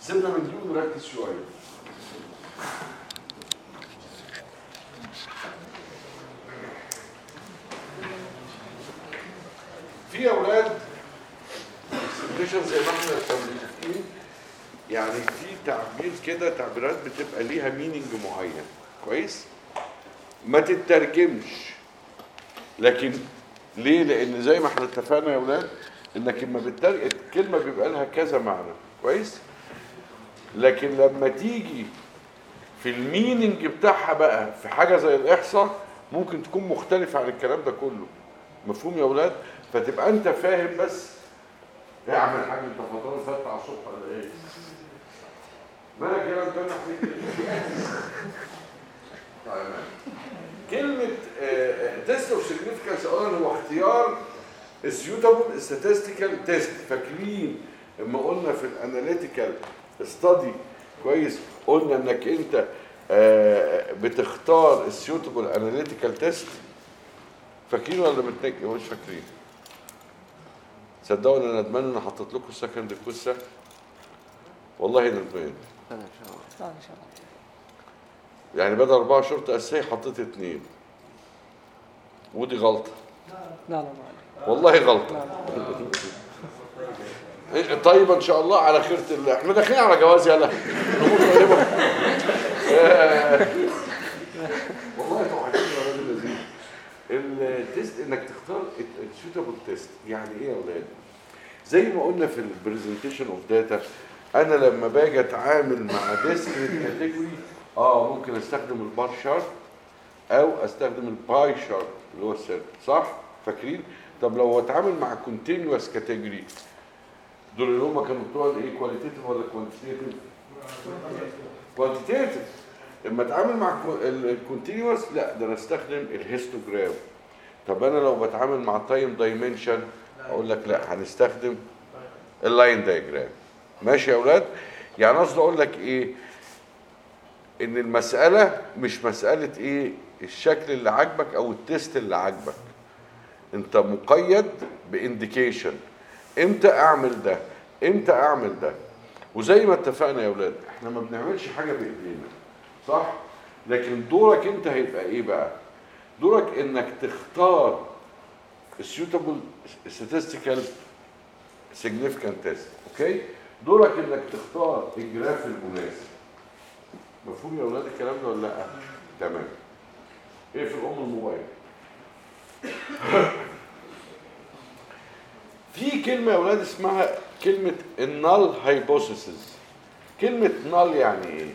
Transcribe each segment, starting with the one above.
سيبنا من دي ونركز شويه في اولاد اكسبريشن زي ما احنا متفقين يعني في تعبير كده تعبيرات بتبقى ليها مينينج معين كويس ما تترجمش لكن ليه لان زي ما احنا اتفقنا يا اولاد انك لما بتترجم الكلمه بيبقى لها كذا معنى كويس لكن لما تيجي في المينينج بتاعها بقى في حاجه زي الاحصاء ممكن تكون مختلفه عن الكلام ده كله مفهوم يا اولاد فتبقى انت فاهم بس ايه يا عم الحاج انت فطار فتح على الصبح ولا ايه مالك يا انت انا طيب كلمة تيست اوف سيجنيفيكانس اولا هو اختيار السيوتابل statistical تيست فاكرين لما قلنا في الاناليتيكال ستادي كويس قلنا انك انت آه، بتختار السيوتابل اناليتيكال تيست فاكرين ولا بتنك مش فاكرين صدقوا انا ندمان ان حطيت لكم السكند كوسه والله ندمان لا ان شاء الله لا ان شاء الله يعني بدل أربعة شرطة أساسية حطيت اتنين ودي غلطة لا لا ما عليك والله غلطة إيه، طيب إن شاء الله على خيرة الله إحنا داخلين على جواز يلا الأمور طيبة آه، والله توحشتني يا راجل لذيذ التيست إنك تختار السوتابل تيست يعني إيه يا أولاد؟ زي ما قلنا في البرزنتيشن اوف داتا انا لما باجي اتعامل مع ديسكريت كاتيجوري اه ممكن استخدم البار شارت او استخدم الباي شارت اللي هو السيرت صح فاكرين طب لو اتعامل مع كونتينوس كاتيجوري دول اللي هم كانوا بتوع الايه كواليتيتيف ولا كوانتيتيف كوانتيتيف لما اتعامل مع الكونتينوس لا ده انا استخدم الهيستوجرام طب انا لو بتعامل مع تايم دايمنشن اقول لك لا هنستخدم اللاين دايجرام ماشي يا اولاد يعني قصدي اقول لك ايه ان المساله مش مساله ايه الشكل اللي عاجبك او التيست اللي عاجبك انت مقيد بانديكيشن امتى اعمل ده امتى اعمل ده وزي ما اتفقنا يا اولاد احنا ما بنعملش حاجه بايدينا صح لكن دورك انت هيبقى ايه بقى دورك انك تختار السيوتابل statistical significant test اوكي دورك انك تختار الجراف المناسب مفهوم يا اولاد الكلام ده ولا لا تمام ايه في الام الموبايل في كلمه يا اولاد اسمها كلمه النال هايبوثيسز كلمه نال يعني ايه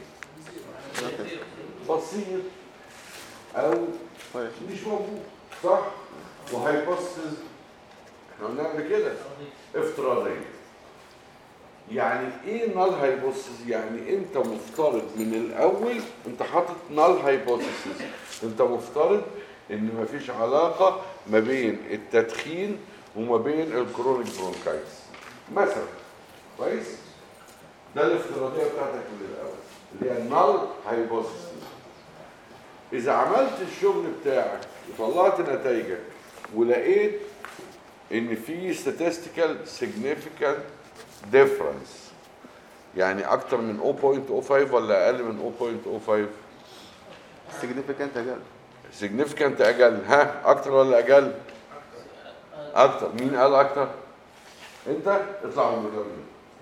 بسيط او طيب مش موجود صح وهيبصز احنا قلنا قبل كده افتراضيه يعني ايه نال هايبوثيسز يعني انت مفترض من الاول انت حاطط نال هايبوثيسز انت مفترض ان مفيش علاقه ما بين التدخين وما بين الكرونيك برونكايتس مثلا كويس ده الافتراضيه بتاعتك من الاول اللي هي النال هايبوثيسز اذا عملت الشغل بتاعك وطلعت نتائجك ولقيت ان في statistical significant difference يعني اكتر من 0.05 ولا اقل من 0.05 significant اقل significant اقل ها اكتر ولا اقل اكتر مين قال اكتر انت اطلع من المدرب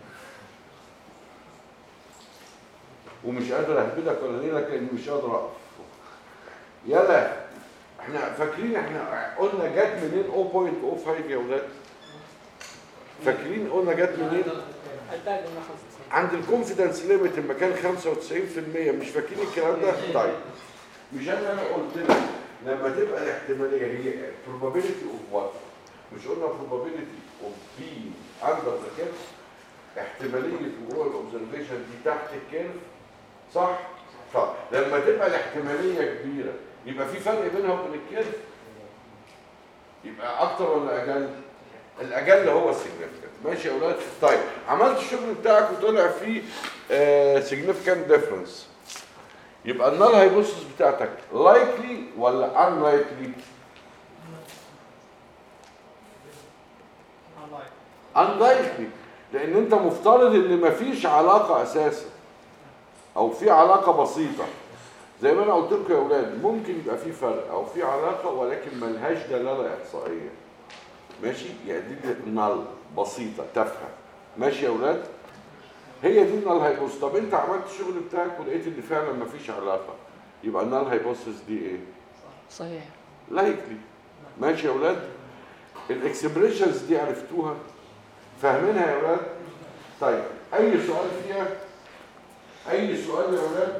ومش قادر اهبدك ولا نيلك لاني مش قادر اقف يلا احنا فاكرين احنا قلنا جت منين 0.05 يا ولاد فاكرين قلنا جت منين الباقي من 95 عند الكونفيدنس ليميت لما كان 95% مش فاكرين الكلام ده طيب مش انا انا قلت لك لما تبقى الاحتماليه هي probability of what مش قلنا probability of being under the curve احتماليه وقوع الاوبزرفيشن دي تحت الكيرف صح طب لما تبقى الاحتماليه كبيره يبقى في فرق بينها وبين الكيرف يبقى اكتر ولا اقل الاقل هو السيجنفكانت ماشي يا اولاد طيب عملت الشغل بتاعك وطلع فيه سيجنفكانت ديفرنس يبقى النال هايبوثيسيس بتاعتك لايكلي ولا ان لايكلي ان لايكلي لان انت مفترض ان مفيش علاقه اساسا او في علاقه بسيطه زي ما انا قلت لكم يا اولاد ممكن يبقى في فرق او في علاقه ولكن ملهاش دلاله احصائيه ماشي يعني دي نل بسيطه تافهه ماشي يا اولاد هي دي النال هايبوثيسيس طب انت عملت الشغل بتاعك ولقيت ان فعلا مفيش علاقه يبقى النال هايبوثيسيس دي ايه صحيح لايكلي ماشي يا اولاد الاكسبريشنز دي عرفتوها فاهمينها يا اولاد طيب اي سؤال فيها اي سؤال يا اولاد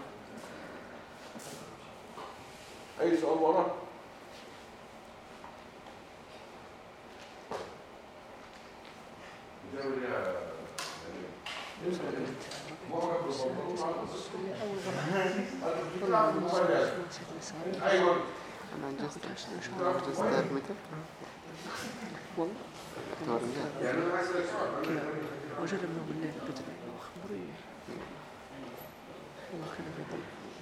اي سؤال ورا بتعمل ايه يا جميل؟ معجب بالبنطلون على الموبايل ايوه أنا أنجزت أنجزت ثلاث متر والله أكتر من ذلك يعني انا عايز اسالك سؤال وجربنا بالليل بدري خبري والله خلينا بدري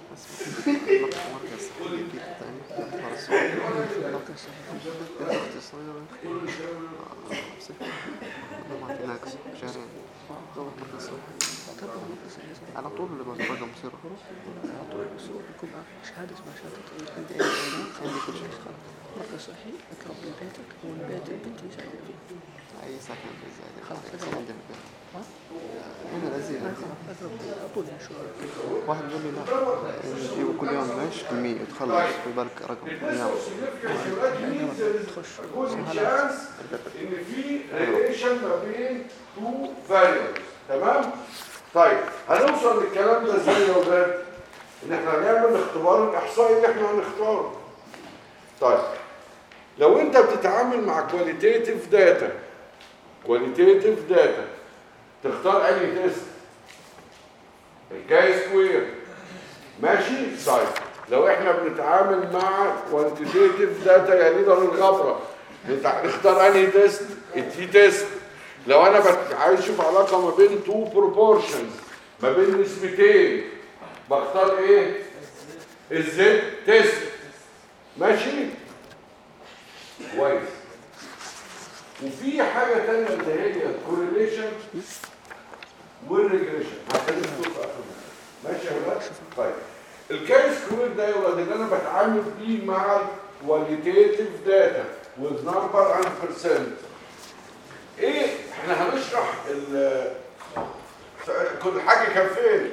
مركز جديد ثاني خلاص مركز صحيح أختي صغيرة صفر ما هناك شهرين مركز صحي طبعا مركز صحيح على طول اللي بس رقم صفر على طول السوق يكون معك شهادة ما شهادة عندي أي علاقة عندي كل شيء مركز صحي أقرب من بيتك والبيت بنتي ساكنة فيه أي ساكن في الزايد خلاص. ساكن عندي في البيت ها؟ هنا لذيذ أقرب أقول من شوي واحد قال لي لا يجيبوا كل يوم ماشي كمية تخلص في بالك رقم أيام تخش good chance ان في relation ما بين two variables تمام طيب هنوصل للكلام ده ازاي يا ولاد ان احنا هنعمل الاختبار الاحصائي اللي احنا هنختاره طيب لو انت بتتعامل مع كواليتيتيف داتا كواليتيتيف داتا تختار انهي تيست الكاي سكوير ماشي طيب لو احنا بنتعامل مع كوانتيتيف داتا يعني ليدر الغبره نتع- نختار انهي تيست التي تيست لو انا بت- عايز اشوف علاقه ما بين تو بروبورشنز ما بين نسبتين بختار ايه الزد تيست ماشي كويس وفي حاجه تانية اللي هي الكورليشن والريجريشن هخليك تشوف اخر ماشي يا ولاد طيب الكاي سكوير ده يا ولاد اللي انا بتعامل فيه مع الكواليتيتيف داتا with number and percent ايه احنا هنشرح ال كل حاجه كان فين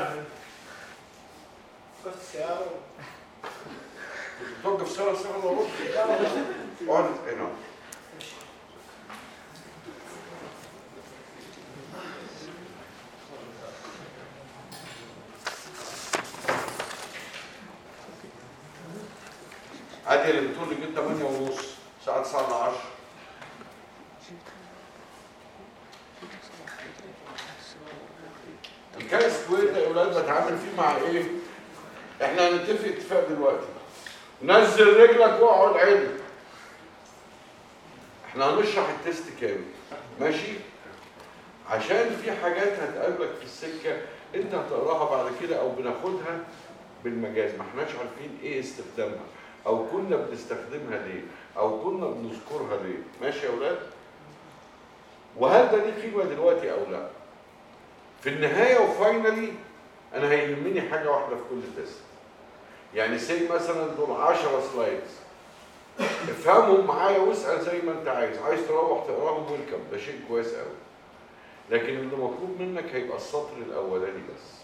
توقف سنه سنه ونص اقعد هنا عادي اللي بتقول لي جيت 8 ونص الساعه 9 الا 10 الكاي سكوير ده يا اولاد بتعامل فيه مع ايه؟ احنا هنتفق اتفاق دلوقتي نزل رجلك واقعد عدل احنا هنشرح التست كامل ماشي؟ عشان في حاجات هتقابلك في السكه انت هتقراها بعد كده او بناخدها بالمجاز ما احناش عارفين ايه استخدامها او كنا بنستخدمها ليه او كنا بنذكرها ليه ماشي يا اولاد وهل ده ليه قيمه دلوقتي او لا في النهايه وفاينلي انا هيهمني حاجه واحده في كل تيست يعني سي مثلا دول 10 سلايدز افهمهم معايا واسال زي ما انت عايز عايز تروح تقراهم ويلكم ده شيء كويس قوي لكن اللي مطلوب منك هيبقى السطر الاولاني بس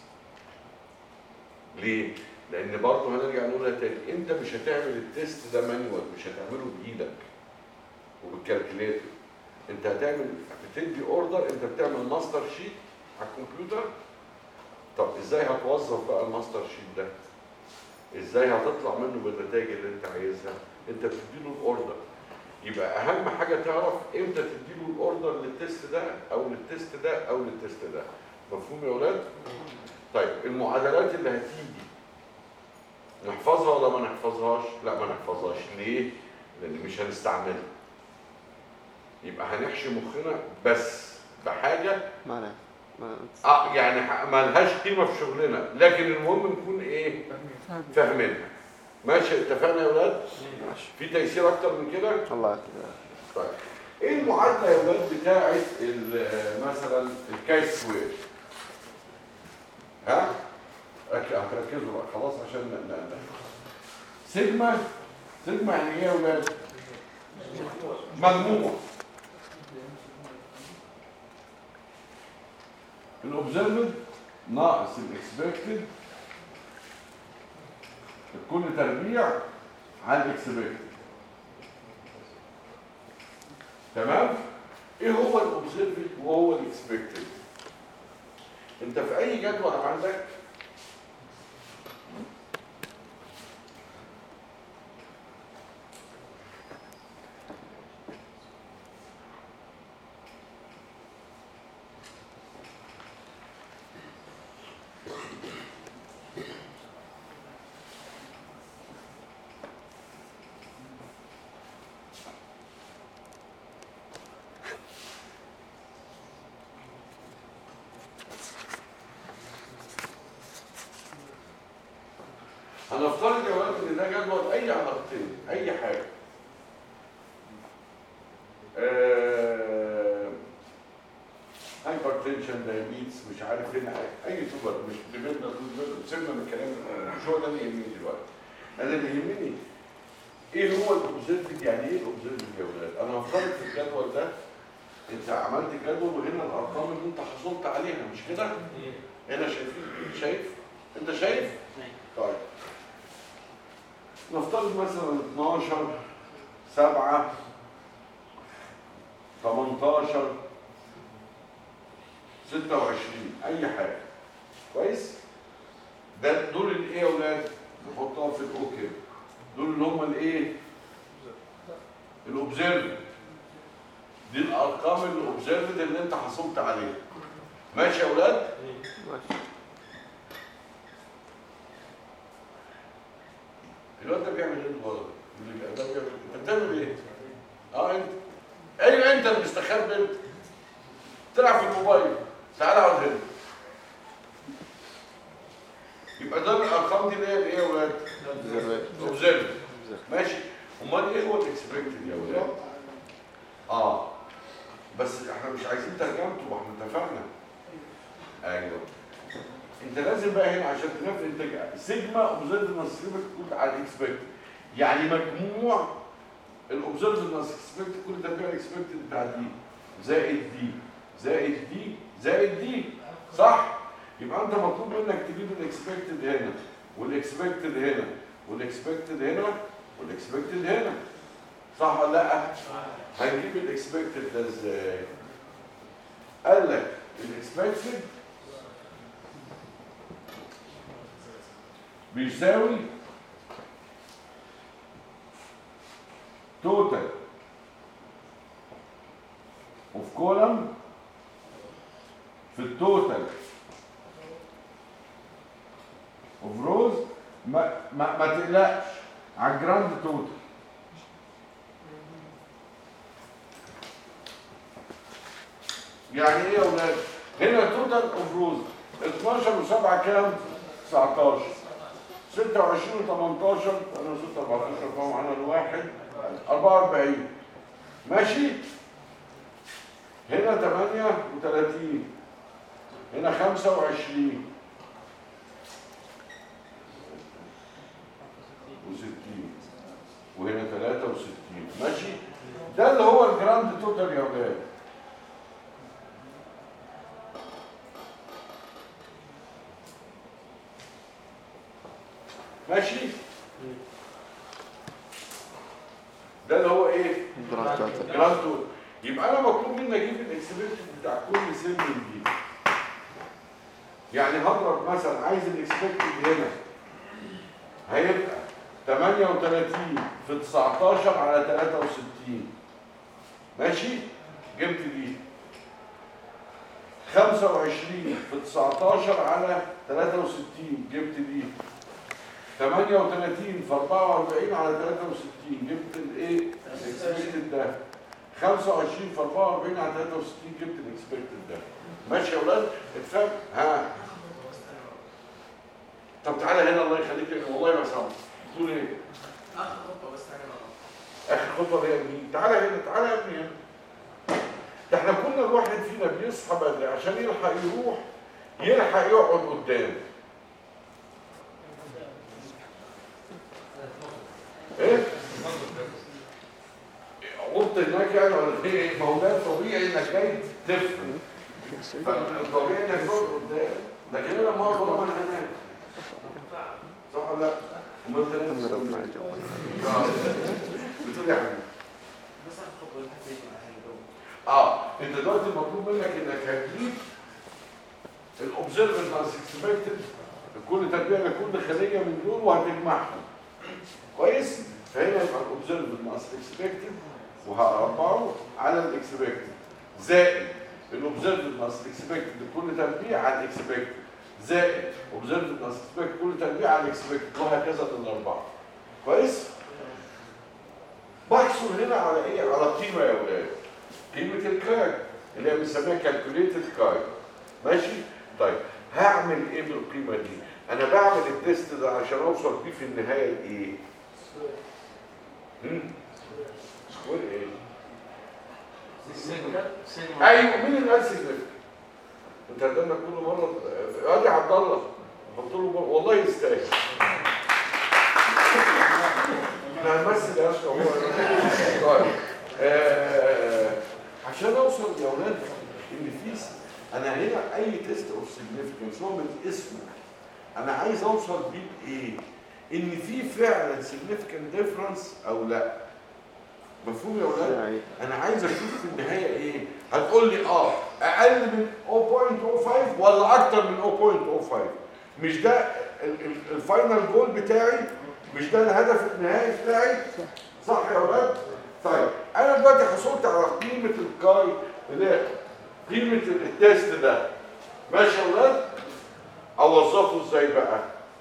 ليه لان برضه هنرجع نقولها تاني انت مش هتعمل التيست ده مانيوال مش هتعمله بايدك وبالكالكليتر انت هتعمل بتدي اوردر انت بتعمل ماستر شيت على الكمبيوتر طب ازاي هتوظف بقى الماستر شيت ده ازاي هتطلع منه بالنتائج اللي انت عايزها انت بتديله الاوردر يبقى اهم حاجه تعرف امتى تديله الاوردر للتست ده او للتست ده او للتست ده مفهوم يا اولاد طيب المعادلات اللي هتيجي نحفظها ولا ما نحفظهاش لا ما نحفظهاش ليه لان مش هنستعملها يبقى هنحشي مخنا بس بحاجه ما لا ما اه يعني ح- ما لهاش قيمه في شغلنا لكن المهم نكون ايه فاهمينها ماشي اتفقنا يا اولاد في تيسير اكتر من كده الله يكفي طيب ايه المعادله يا ولاد بتاعه ال- مثلا الكاي سكوير ها أك- هتركزوا بقى خلاص عشان ن- ن- ن- سيجما سيجما يعني ايه يا ولاد مجموع الاوبزرفد ناقص الاكسبكتد كل تربيع على الاكسبكتد تمام ايه هو الاوبزرفد وهو الاكسبكتد انت في اي جدول عندك هنفترض يا ولاد ان ده جدول اي علاقتين اي حاجه هايبر تنشن دايابيتس مش عارف هنا اي سوبر مش ديبندنت سيبنا من الكلام مش هو ده اللي يهمني دلوقتي انا اللي يهمني ايه هو الاوبزرفد يعني ايه الاوبزرفد يا ولاد انا هفترض في الجدول ده انت عملت جدول وهنا الارقام اللي انت حصلت عليها مش كده هنا شايفين شايف انت شايف طيب نفترض مثلا 12 7 18 26 اي حاجه كويس ده دول الايه يا اولاد نحطها في الاو كده دول اللي هم الايه الاوبزرف دي الارقام الاوبزرفد اللي انت حصلت عليها ماشي يا اولاد ماشي الواد ده بيعمل ايه الولد اللي بي- ده بيعمل انت بتعمل ايه اه انت ايوه انت اللي مستخبي انت تلعب في الموبايل تعالى اقعد هنا يبقى ده الارقام دي اللي هي الايه يا ولاد اوبزرف ماشي امال ايه هو الاكسبكتد يا ولاد اه بس احنا مش عايزين ترجمته ما احنا اتفقنا ايوه انت لازم بقى هنا عشان تنفذ انت سيجما اوبزرف نصيبك كود على الاكسبكت يعني مجموع الاوبزرف اكسبكت كل تربيع الاكسبكت بتاع دي زائد دي زائد دي زائد دي صح يبقى انت مطلوب منك تجيب الاكسبكتد هنا والاكسبكتد هنا والاكسبكتد هنا والاكسبكتد هنا صح ولا لا هنجيب الاكسبكتد ده ازاي قال لك الاكسبكتد بيساوي توتال اوف كولم في التوتال اوف روز ما ما, ما تقلقش على الجراند توتال يعني ايه يا اولاد هنا توتال اوف روز 12 و7 كام 19 26 و18 انا 6 14 فهم معانا الواحد 44 ماشي هنا 38 هنا 25 و60 وهنا 63 ماشي ده اللي هو الجراند توتال يا ولاد ماشي ده اللي هو ايه جراند توتال جراند توتال يبقى انا مطلوب مني اجيب الاكسبكتد بتاع كل سن دي يعني هضرب مثلا عايز الاكسبكتد هنا هيبقى 38 في 19 على 63 ماشي جبت دي 25 في 19 على 63 جبت دي 38 في 44 على 63 جبت الايه الاكسبكتد ده 25 في 44 على 63 جبت الاكسبكتد ده ماشي يا اولاد اتفهم ها طب تعالى هنا الله يخليك والله ما سامع تقول ايه اخر خطوه بس حاجه نقطه اخر خطوه هي مين تعالى هنا تعالى يا ابني هنا ده احنا كنا الواحد فينا بيصحى بدري عشان يلحق يروح يلحق يقعد قدام ايه قلت هناك يعني ولا ايه ما هو ده طبيعي انك جاي تفهم في السعودية طبيعي انك تقعد قدام لكن انا لما اقعد انا هنام صح ولا لا؟ امال انت نايم نضرب مع الجو آه. بتقول يا حبيبي اه انت دلوقتي المطلوب منك انك هتجيب الاوبزرفنت از اكسبكتد كل تربيه لكل خليه من دول وهتجمعهم كويس فهنا يبقى الاوبزرفنت از اكسبكتد وهربعه على الاكسبكتد زائد الاوبزرفنت از اكسبكتد لكل تربيه على الاكسبكتد زائد اوبزرفنت از اكسبكتد كل تربيه على الاكسبكتد وهكذا للاربعه كويس بحصل هنا على ايه على قيمه يا اولاد قيمه الكاي اللي هي بنسميها كالكوليتد كاي ماشي طيب هعمل ايه بالقيمه دي انا بعمل التيست ده عشان اوصل بيه في النهايه لايه هم؟ سكوير ايه ايوه مين اللي قال سيجنفكت انت هتقولنا كل مره ادي عبد الله حط له بر- والله يستاهل احنا هنمثل يا اشرف هو طيب آه، عشان اوصل يا اولاد ان في س- انا هنا اي تيست اوف سيجنفكنس هو من اسمه انا عايز اوصل بيه لايه ان في فعلا سيجنفكنت ديفرنس او لا مفهوم يا اولاد يعني انا عايز اشوف في النهايه ايه هتقول لي اه اقل من 0.05 ولا اكتر من 0.05 مش ده ال- ال- الفاينل جول بتاعي مش ده الهدف النهائي بتاعي صح يا اولاد طيب انا دلوقتي حصلت على قيمه الكاي اللي هي قيمه التيست ده ماشي يا اولاد اوظفه ازاي بقى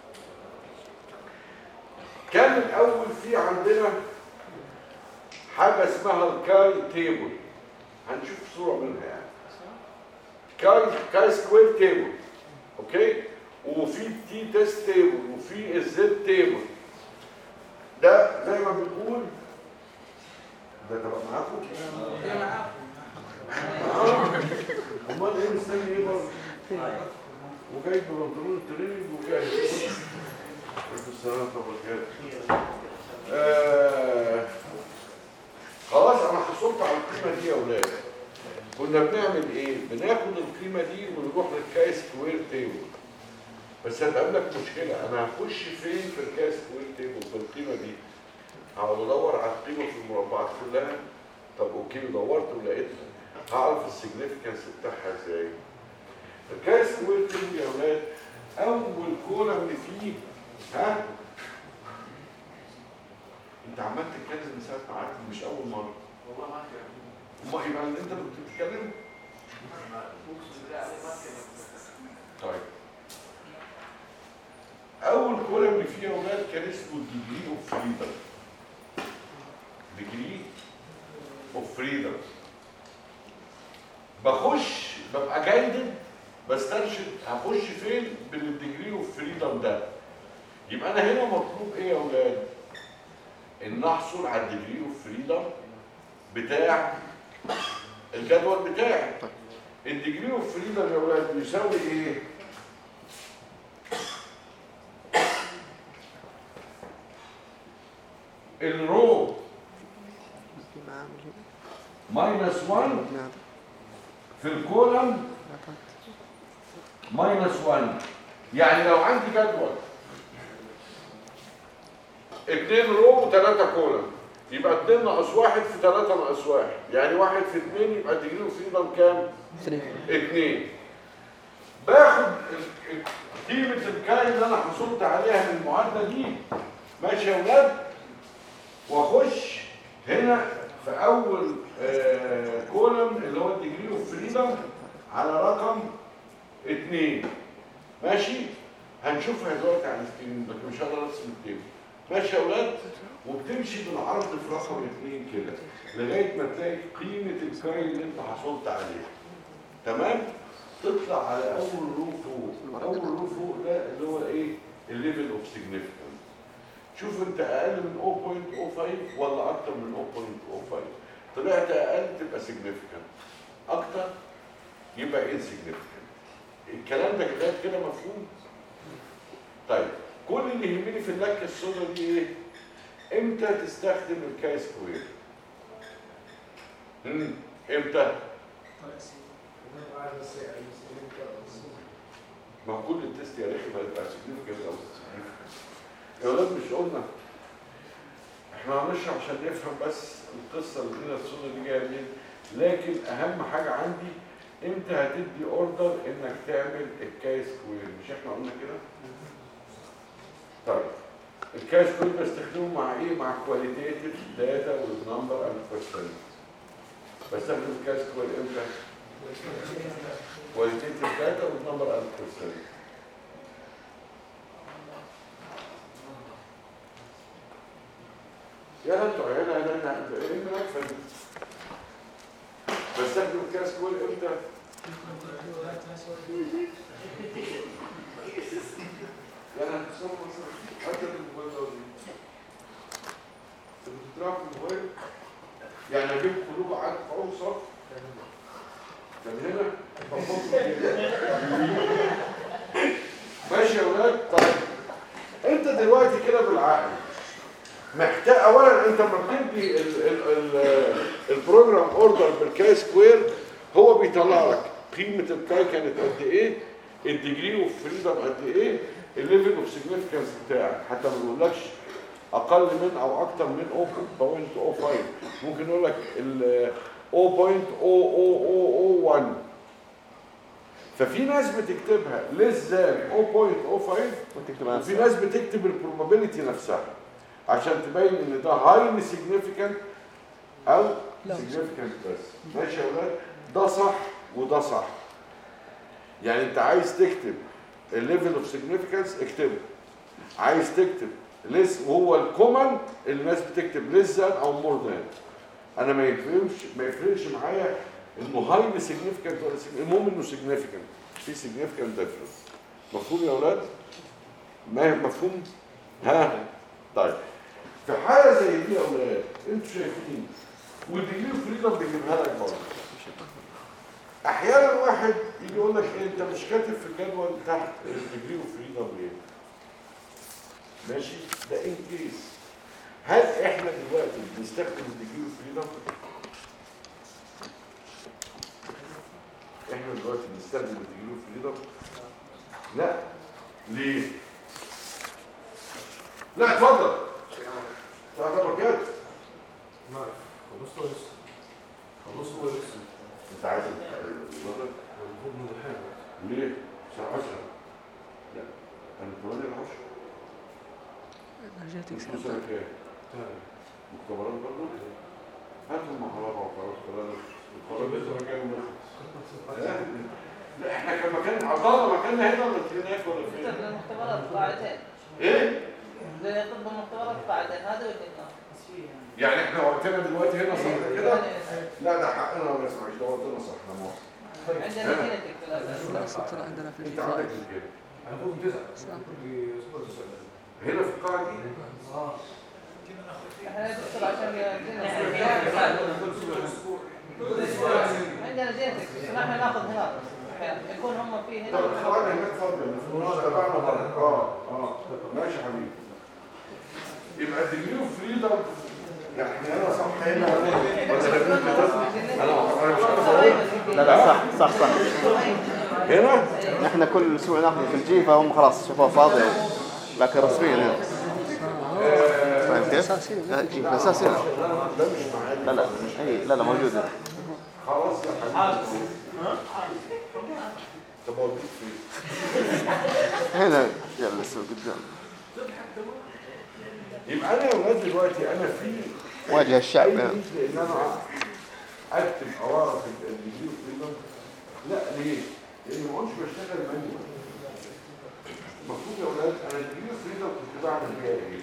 كان الاول في عندنا حاجة اسمها الكاي تيبل هنشوف صورة منها يعني كاي كاي سكوير تيبل اوكي وفي تي تيست تيبل وفي الزد تيبل ده زي ما بنقول ده تبقى معاكم؟ آه. امال ايه مستني ايه برضه؟ وجايب بنطلون تريننج وجاي السلام وبركاته آه خلاص انا حصلت على القيمه دي يا اولاد كنا بنعمل ايه بناخد القيمه دي ونروح للكاي سكوير تيبل بس هتقابلك مشكله انا هخش فين في الكاي سكوير تيبل في القيمه دي هقعد ادور على القيمه في المربعات كلها طب اوكي دورت ولقيتها هعرف السيجنفكانس بتاعها ازاي الكاي سكوير تيبل يا اولاد اول كولم فيه ها انت عمال تتكلم من ساعه ما قعدت مش اول مره والله ما كان امال يبقى انت اللي كنت بتتكلم اقسم بالله عليه ما كان طيب اول كولم اللي فيه يا اولاد كان اسمه ديجري اوف فريدم ديجري اوف فريدم بخش ببقى جايدد بسترشد هخش فين بالديجري اوف فريدم ده يبقى انا هنا مطلوب ايه يا اولاد ان احصل على الديجري اوف فريدم بتاع الجدول بتاعي الديجري اوف فريدم يا اولاد بيساوي ايه الرو في معامل ماينس 1 هنا في الكولم ماينس 1 يعني لو عندي جدول اتنين رو وثلاثة كولم يبقى اتنين ناقص واحد في ثلاثة ناقص واحد يعني واحد في اتنين يبقى الديجري اوف فريدم كام؟ ثلاثة اتنين باخد ال- ال- قيمة الكاي اللي انا حصلت عليها من المعادلة دي ماشي يا ولاد واخش هنا في اول آه كولم اللي هو الديجري اوف فريدم على رقم اتنين ماشي هنشوفها دلوقتي على السكرين لكن مش هقدر ارسم التيبل ماشي يا ولاد وبتمشي بالعرض في رقم اتنين كده لغايه ما تلاقي قيمه الكاي اللي انت حصلت عليها تمام تطلع على اول رو فوق اول رو فوق ده اللي هو ايه الليفل اوف سيجنيفيكانس شوف انت اقل من 0.05 ولا اكتر من 0.05 طلعت اقل تبقى سيجنيفيكانت اكتر يبقى insignificant الكلام ده كده كده مفهوم طيب كل اللي يهمني في اللكه السوداء دي ايه امتى تستخدم الكاي سكوير امم امتى ما هو كل التست يا ريخي هيبقى significant او significant يا ولاد مش قلنا احنا هنشرح عشان نفهم بس القصه اللي هنا السوداء دي جايه منين لكن اهم حاجه عندي امتى هتدي اوردر انك تعمل الكاي سكوير مش احنا قلنا كده طيب الكاي سكوير بستخدمه مع ايه مع كواليتيتيف داتا والنمبر اند بيرسنت بستخدم الكاي سكوير امتى كواليتيتيف داتا والنمبر اند بيرسنت يا انتوا عيال انا انا ايه المنافسه دي بستخدم الكاي سكوير امتى يعني هتسمع مثلا حتى الموبايل ده انت بتلعب في الموبايل يعني اجيب قلوب عاد اوصل كان هنا فبص كده. ماشي يا ولاد طيب انت دلوقتي كده بالعقل محتاج اولا انت لما بتدي ال- ال- ال- البروجرام اوردر بالكاي سكوير هو بيطلع لك قيمه الكاي كانت قد ايه الديجري اوف فريدم قد ايه الليفل اوف سيجنيفيكانس بتاعك حتى ما بيقولكش اقل من او اكتر من 0.05 ممكن يقول لك ال 0.00001 ففي ناس بتكتبها less than 0.05 وتكتب وفي ناس بتكتب البروبابيلتي نفسها عشان تبين ان ده هايلي سيجنيفيكانت او لا. سيجنيفيكانت بس ماشي يا ولاد ده صح وده صح يعني انت عايز تكتب الليفل اوف سيجنيفيكانس اكتبه عايز تكتب ليس وهو الكومن اللي الناس بتكتب ليس ذان او مور ذان انا ما يفرقش ما يفرقش معايا انه هايلي سيجنيفيكانت ولا significant. المهم انه سيجنيفيكانت في سيجنيفيكانت ديفرنس مفهوم يا اولاد ما مفهوم ها طيب في حاله زي دي يا اولاد انتوا شايفين والديجري فريدم بيجيبها لك برضه احيانا واحد يجي يقول لك إيه انت مش كاتب في الجدول تحت الديجري فريدم ليه ماشي ده ان كيس هل احنا دلوقتي بنستخدم الديجري فريدم احنا دلوقتي بنستخدم الديجري فريدم لا ليه لا اتفضل تعتبر كده خلصت لسه خلصت لسه انت عايز اتفضل المفروض من الحين ليه الساعه 10 لا انا كمان ال 10 انرجيتك سنه سنتر كام تاني مختبرات برضه هاتوا مع بعض وخلاص خلاص القرار لسه مكان لا لا احنا كان مكان عطانا مكاننا هنا ولا هناك ولا فين؟ طب المختبرات قاعدتين ايه؟ زي طب المختبرات قاعدتين هذا واللي يعني احنا وقتنا دلوقتي هنا صح كده؟ لا ده حقنا ولا اسمعش ده وقتنا صح احنا مصر عندنا جينيتك في الاساس خلاص طلع عندنا في انت عندك الفايف كده المفروض تسعة صح. المفروض تسعة هنا في القاعه دي احنا ندخل عشان عندنا جينيتك بس احنا ناخذ هناك أحياناً. يكون هم في هنا طب القاعده هناك فاضيه مش تبعنا بره اه اه ماشي يا حبيبي يبقى الديجري اوف فريدم يعني احنا هنا صح هنا ولا لا انا انا مش عارف لا لا صح صح صح هنا احنا كل اسبوع ناخذ في الجي فهم خلاص شافوها فاضي لكن رسميا هنا فاهم كيف؟ أساسي. آه، إيه، في الاساس هنا ده مش معانا لا لا اي لا لا موجود هنا خلاص يا حبيبي طب اوديك فين؟ هنا جلس قدام يبقى انا يا ولاد دلوقتي انا في واجه الشعب اي هنا نيد لان انا اكتب او اعرف الديجري اوف فريدم لا ليه؟ لان ما كنتش بشتغل مانيوال المفروض يا ولاد انا الديجري اوف فريدم كنت بعمل فيها ايه؟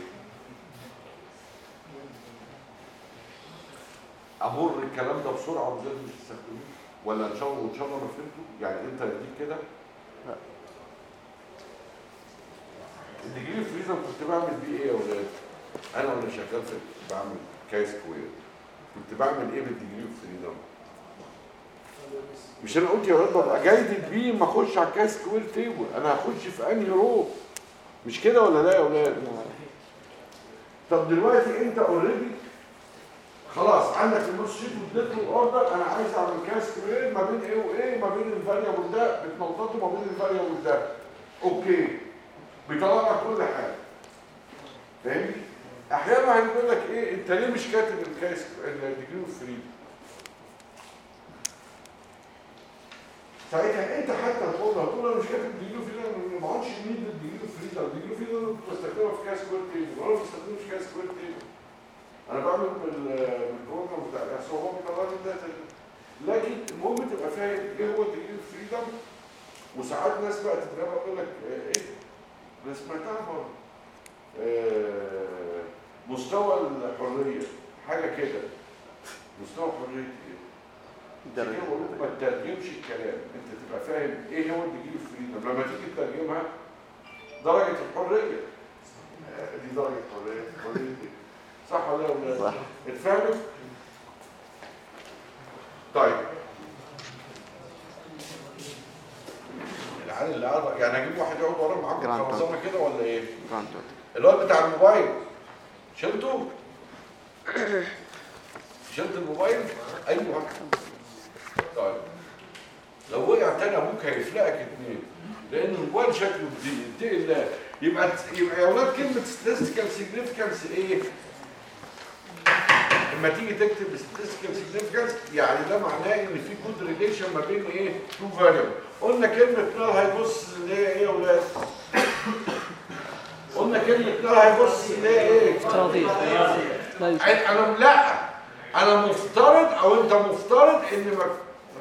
امر الكلام ده بسرعه وزي مش تستخدموه ولا ان شاء الله ان شاء الله ما فهمتوا يعني انت يديك كده لا. الديجري اوف فريدم كنت بعمل بيه ايه يا ولاد؟ انا وانا شغال في بعمل كاي سكوير كنت بعمل ايه بالديجري اوف فريدم؟ مش انا قلت يا ولاد ببقى جايد بي ما اخش على الكاس سكوير تيبل انا هخش في انهي رو مش كده ولا لا يا ولاد طب دلوقتي انت اوريدي خلاص عندك النص شيت واديت له الاوردر انا عايز اعمل كاس سكوير ما بين ايه وايه ما بين الفاريبل ده بتنططه ما بين الفاريبل ده اوكي بيطلع لك كل حاجه فاهمني احيانا هيقول لك ايه انت ليه مش كاتب الكاس الديجري اوف فريدم ساعتها انت حتى هتقول له هتقول انا مش كاتب ديجري فريدم أنا ما عادش نيد الديجري فريدم الديجري فريدم كنت بستخدمها في كاس كوير تيبل وانا ما بستخدمش كاس كوير تيبل انا بعمل بال- بالبروجرام بتاع الاحصاء هو بيطلع لي الداتا دي لكن المهم تبقى فاهم ايه هو الديجري فريدم وساعات ناس بقى تتغابى تقول لك اه، ايه انا سمعتها برضه اه، مستوى الحريه حاجه كده مستوى حريه ايه درجة كده بقول لك ما تترجمش الكلام انت تبقى فاهم ايه هو الديجري فريدم لما تيجي تترجمها درجه الحريه آه، دي درجه حريه حريه ايه صح ولا لا يا ولاد؟ صح اتفهمت طيب العيال اللي قاعد يعني اجيب واحد يقعد ورا معاكم جراند خلصانه كده ولا ايه جراند توتال الواد بتاع الموبايل شلته شلت الموبايل ايوه طيب لو وقع تاني ابوك هيفلقك اتنين لان الموبايل شكله جديد اتقي الله يبقى يبقى يا اولاد كلمه statistical significance ايه لما تيجي تكتب statistical significance يعني ده معناه ان في كود ريليشن ما بين ايه تو فاريبل قلنا كلمه نار هيبص اللي هي ايه يا اولاد قلنا كلمه نار هيبص اللي هي ايه افتراضية لا يوجد أي- انا لا انا مفترض او انت مفترض ان ما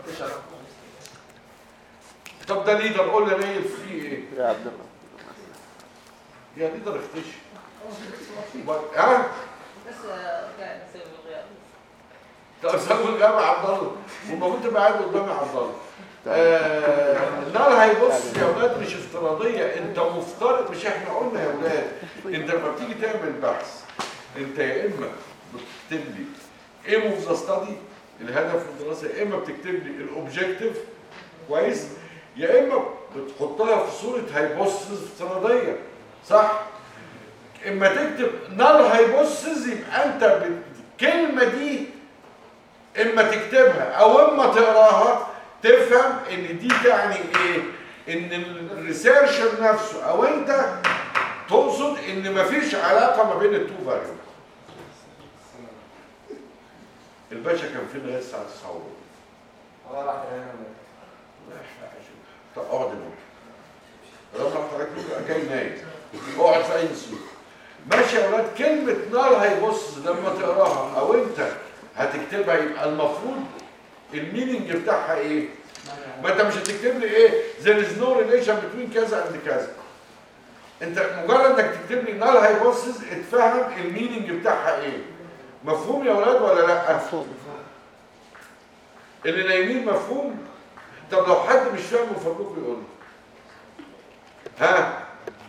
طب ده ليدر قول لي نايل فيه ايه يا عبد الله يا ليدر اختشي وبعد- ها بس آه، قاعد نسوي الغياب طب سوي الجامع عبد الله والمفروض تبقى قاعد قدامي عبد الله آه، النار هيبص يا اولاد مش افتراضيه انت مفترض مش احنا قلنا يا اولاد انت لما بتيجي تعمل بحث انت يا اما بتكتب لي ايه اوف ذا ستادي الهدف من الدراسه يا اما بتكتب لي الاوبجيكتيف كويس يا اما بتحطها في صوره هايبوثيسز افتراضيه صح اما تكتب نال هايبوثيسز يبقى انت بت- الكلمه دي اما تكتبها او اما تقراها تفهم ان دي تعني ايه ان الريسيرشر نفسه او انت تقصد ان مفيش علاقه ما بين التو فاريبل الباشا كان فين لغايه الساعه 9 وربع والله راح هنا لا احنا عايشين طب اقعد هنا لو رحت عليك بكره جاي نايم اقعد في اي سوق ماشي يا اولاد كلمه نار هيبص لما تقراها او انت هتكتبها يبقى المفروض الميننج بتاعها ايه ما انت مش هتكتب لي ايه there is no relation between كذا and كذا انت مجرد انك تكتب لي نار هيبص اتفهم الميننج بتاعها ايه مفهوم يا اولاد ولا لا مفهوم اللي نايمين مفهوم طب لو حد مش فاهم من فضلكم يقول لي. ها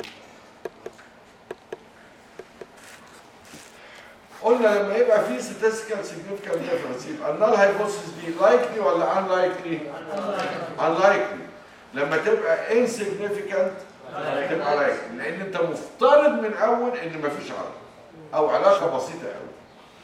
قلنا لما يبقى في statistical significant difference يبقى النال hypothesis دي likely ولا unlikely؟ unlikely لما تبقى insignificant تبقى likely لان انت مفترض من اول ان مفيش علاقه او علاقه بسيطه قوي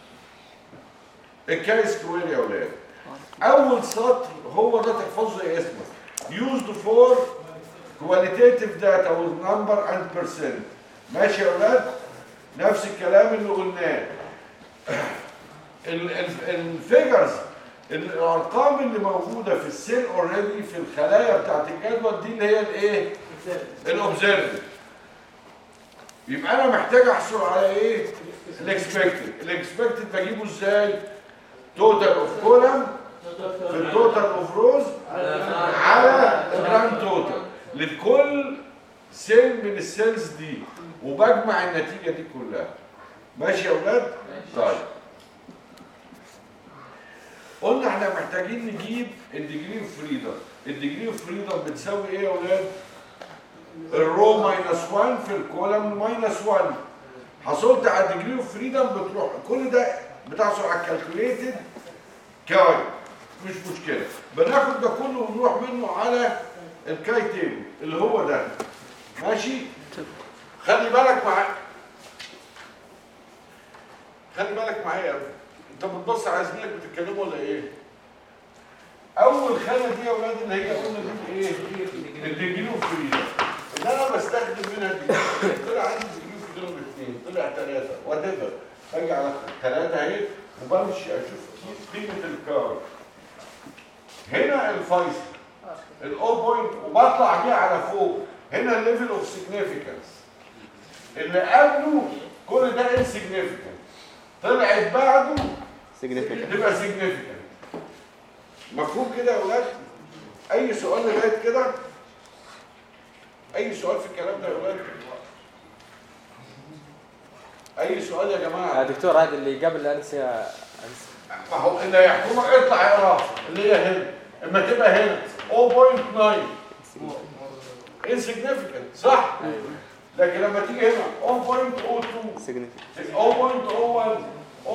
الكاي سكوير يا ولاد اول سطر هو ده تحفظه زي اسمه used for qualitative data with number and percent ماشي يا ولاد نفس الكلام اللي قلناه الفيجرز الارقام اللي موجوده في السيل اوريدي في الخلايا بتاعت الجدول دي اللي هي الايه الاوبزرفد يبقى انا محتاج احصل على ايه الاكسبكتد الاكسبكتد بجيبه ازاي توتال اوف كولم في التوتال اوف روز على الجراند توتال لكل سيل من السيلز دي وبجمع النتيجه دي كلها ماشي يا اولاد طيب قلنا احنا محتاجين نجيب الديجري اوف فريدم الديجري اوف فريدم بتساوي ايه يا اولاد الرو ماينس 1 في الكولم ماينس 1 حصلت على الديجري اوف فريدم بتروح كل ده بتحصل على الكالكوليتد كاي مش مشكله بناخد ده كله ونروح منه على الكاي تيبل اللي هو ده ماشي خلي بالك معايا خلي بالك معايا يا ابني. انت بتبص على زميلك بتتكلموا ولا ايه اول خانه دي يا اولاد اللي هي قلنا دي ايه الديجري اوف فريدم اللي انا بستخدم منها دي طلع عندي ديجري اوف فريدم اثنين طلع ثلاثه وات ايفر اجي على ثلاثه اهي وبمشي اشوف قيمه الكار هنا الفيصل الاو بوينت وبطلع بيه على فوق هنا الليفل اوف سيجنيفيكانس اللي قبله كل ده انسيجنيفيكانت طلعت بعده significant تبقى سيجنيفيكانت مفهوم كده يا اولاد اي سؤال لغايه كده اي سؤال في الكلام ده يا اولاد اي سؤال يا يا جماعه دكتور هذا اللي قبل الانسيا أنس- ما هو اللي هيحكمك اطلع اقراه اللي هي هنا اما تبقى هنا 0.9 insignificant صح لكن لما تيجي هنا 0.02 significant 0.01 0.005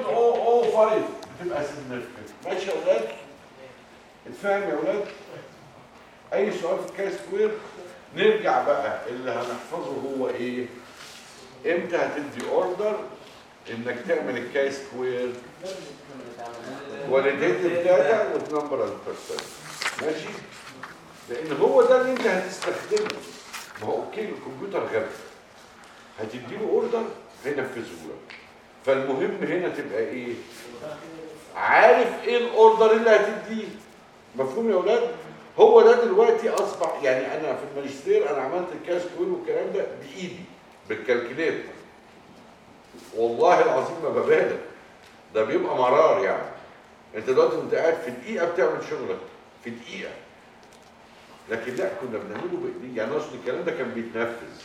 بتبقى significant ماشي يا اولاد اتفهم يا اولاد اي سؤال في الكاي سكوير نرجع بقى اللي هنحفظه هو ايه امتى هتدي اوردر انك تعمل الكاي سكوير كواليتيتيف داتا وتنمبر البيرسنت ماشي لان هو ده اللي انت هتستخدمه ما هو اوكي الكمبيوتر غبي هتديله اوردر هينفذه لك فالمهم هنا تبقى ايه عارف ايه الاوردر اللي هتديه مفهوم يا اولاد هو ده دلوقتي اصبح يعني انا في الماجستير انا عملت الكاش كوين والكلام ده بايدي بالكالكوليتر والله العظيم ما ببالغ ده بيبقى مرار يعني انت دلوقتي وانت قاعد في دقيقه بتعمل شغلك في دقيقه لكن لا كنا بنعمله بايدينا يعني اقصد الكلام ده كان بيتنفذ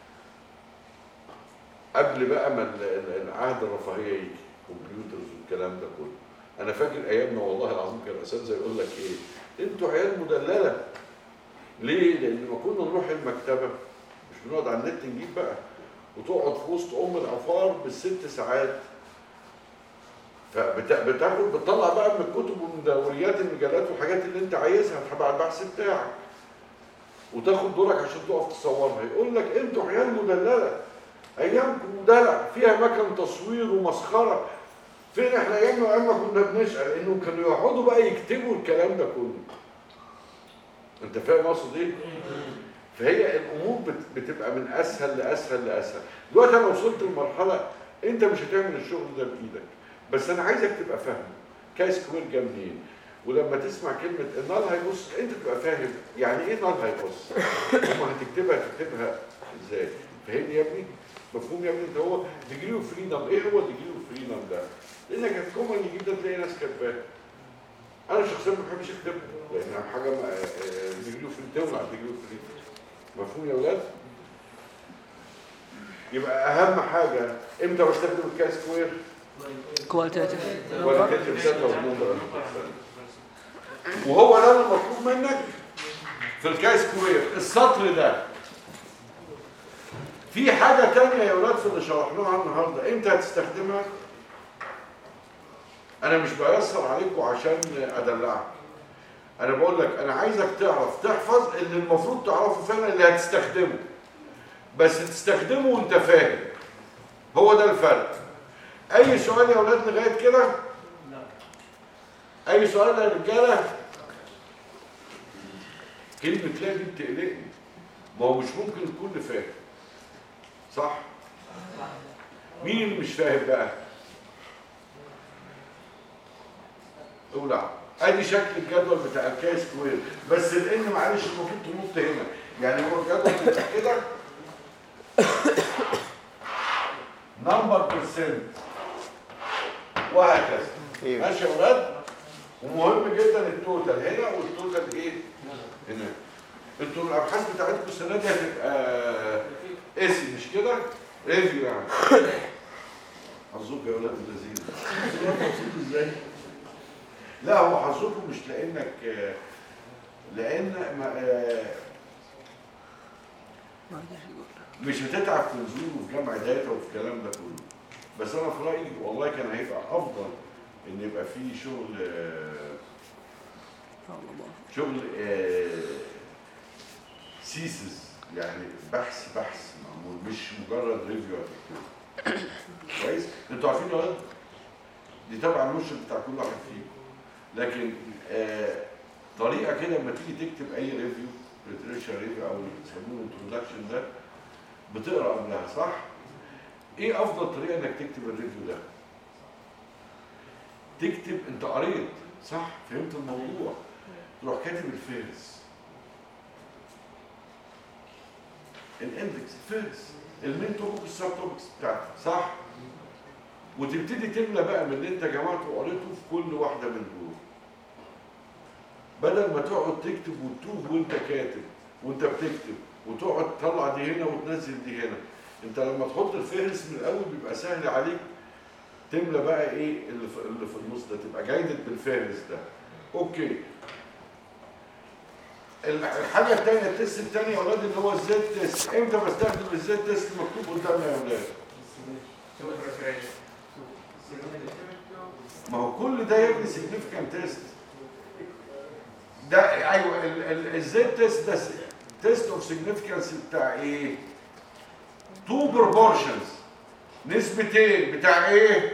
قبل بقى ما ال- ال- العهد الرفاهيه يجي كمبيوترز والكلام ده كله انا فاكر ايامنا والله العظيم كان الاساتذه يقول لك ايه انتوا عيال مدلله ليه لان ما كنا نروح المكتبه مش بنقعد على النت نجيب بقى وتقعد في وسط ام العفار بالست ساعات فبتاخد بتطلع بقى من الكتب ومن دوريات المجلات والحاجات اللي انت عايزها تبع البحث بتاعك وتاخد دورك عشان تقف تصورها يقول لك انتوا عيال مدلله ايامكم دلع فيها مكان تصوير ومسخره فين احنا ايامنا ايام ما كنا بنسال لانهم كانوا يقعدوا بقى يكتبوا الكلام ده كله انت فاهم اقصد ايه فهي الامور بت- بتبقى من اسهل لاسهل لاسهل دلوقتي انا وصلت لمرحله انت مش هتعمل الشغل ده بايدك بس انا عايزك تبقى فاهم كاي سكوير جه منين ولما تسمع كلمه النال هيبص انت تبقى فاهم يعني ايه نال هيبص هم هتكتبها تكتبها ازاي فاهمني يا ابني مفهوم يا ابني انت هو ديجري اوف فريدم ايه هو ديجري اوف فريدم ده لانك هتكون يجيب ده تلاقي ناس كاتباه انا شخصيا ما بحبش اكتبها لانها حاجه ديجري اوف فريدم تولع ديجري اوف فريدم مفهوم يا اولاد يبقى اهم حاجه امتى بستخدم الكاي سكوير كواليتيف ولا كاتب سنه ونمبر وهو ده المطلوب منك في الكاي سكوير السطر ده في حاجة تانية يا ولاد في اللي شرحناها النهاردة انت هتستخدمها انا مش بيسر عليكم عشان ادلعك انا بقول لك انا عايزك تعرف تحفظ اللي المفروض تعرفه فعلا اللي هتستخدمه بس تستخدمه وانت فاهم هو ده الفرق اي سؤال يا ولاد لغايه كده اي سؤال يا رجاله كلمه لا دي بتقلقني ما هو مش ممكن الكل فاهم صح مين اللي مش فاهم بقى اولع ادي شكل الجدول بتاع الكاي سكوير بس لان معلش المفروض تنط هنا يعني هو الجدول بتاع كده نمبر بيرسنت وهكذا ايوه ماشي يا ولاد ومهم جدا التوتال هنا والتوتال ايه هنا انتوا الابحاث بتاعتكم السنه دي هتبقى اسي مش كده ريفيو يعني حظوك يا ولاد اللذين مبسوط ازاي لا هو حظكم مش لانك آه، لان ما آه، ما اقدر يقول مش هتتعب في نزول وفي جمع داتا وفي الكلام ده كله بس انا في رايي والله كان هيبقى افضل ان يبقى في شغل آه، الله الله شغل سيسز يعني بحث بحث معمول مش مجرد ريفيو كويس انتوا عارفين يا ولاد دي طبعا المشرف بتاع كل واحد فيكم لكن آه طريقه كده لما تيجي تكتب اي ريفيو ليتريشر ريفيو او اللي بيسموه الانترودكشن ده بتقرا قبلها صح؟ ايه افضل طريقه انك تكتب الريفيو ده؟ تكتب انت قريت صح فهمت الموضوع تروح كاتب الفهرس الاندكس الفهرس المين توبك السب توبكس بتاعتك صح وتبتدي تملى بقى من اللي انت جمعته وقريته في كل واحده من دول بدل ما تقعد تكتب وتتوه وانت كاتب وانت بتكتب وتقعد تطلع دي هنا وتنزل دي هنا انت لما تحط الفهرس من الاول بيبقى سهل عليك تملى بقى ايه اللي في, اللي في النص ده تبقى جايدد بالفهرس ده اوكي الحاجه الثانيه التست الثاني يا اولاد اللي هو الزد تيست امتى بستخدم الزد تيست مكتوب قدامنا يا اولاد ما هو كل ده يبني significant تيست ده ايوه الزد تيست ده تيست اوف significance بتاع ايه؟ تو بروبورشنز نسبتين بتاع ايه؟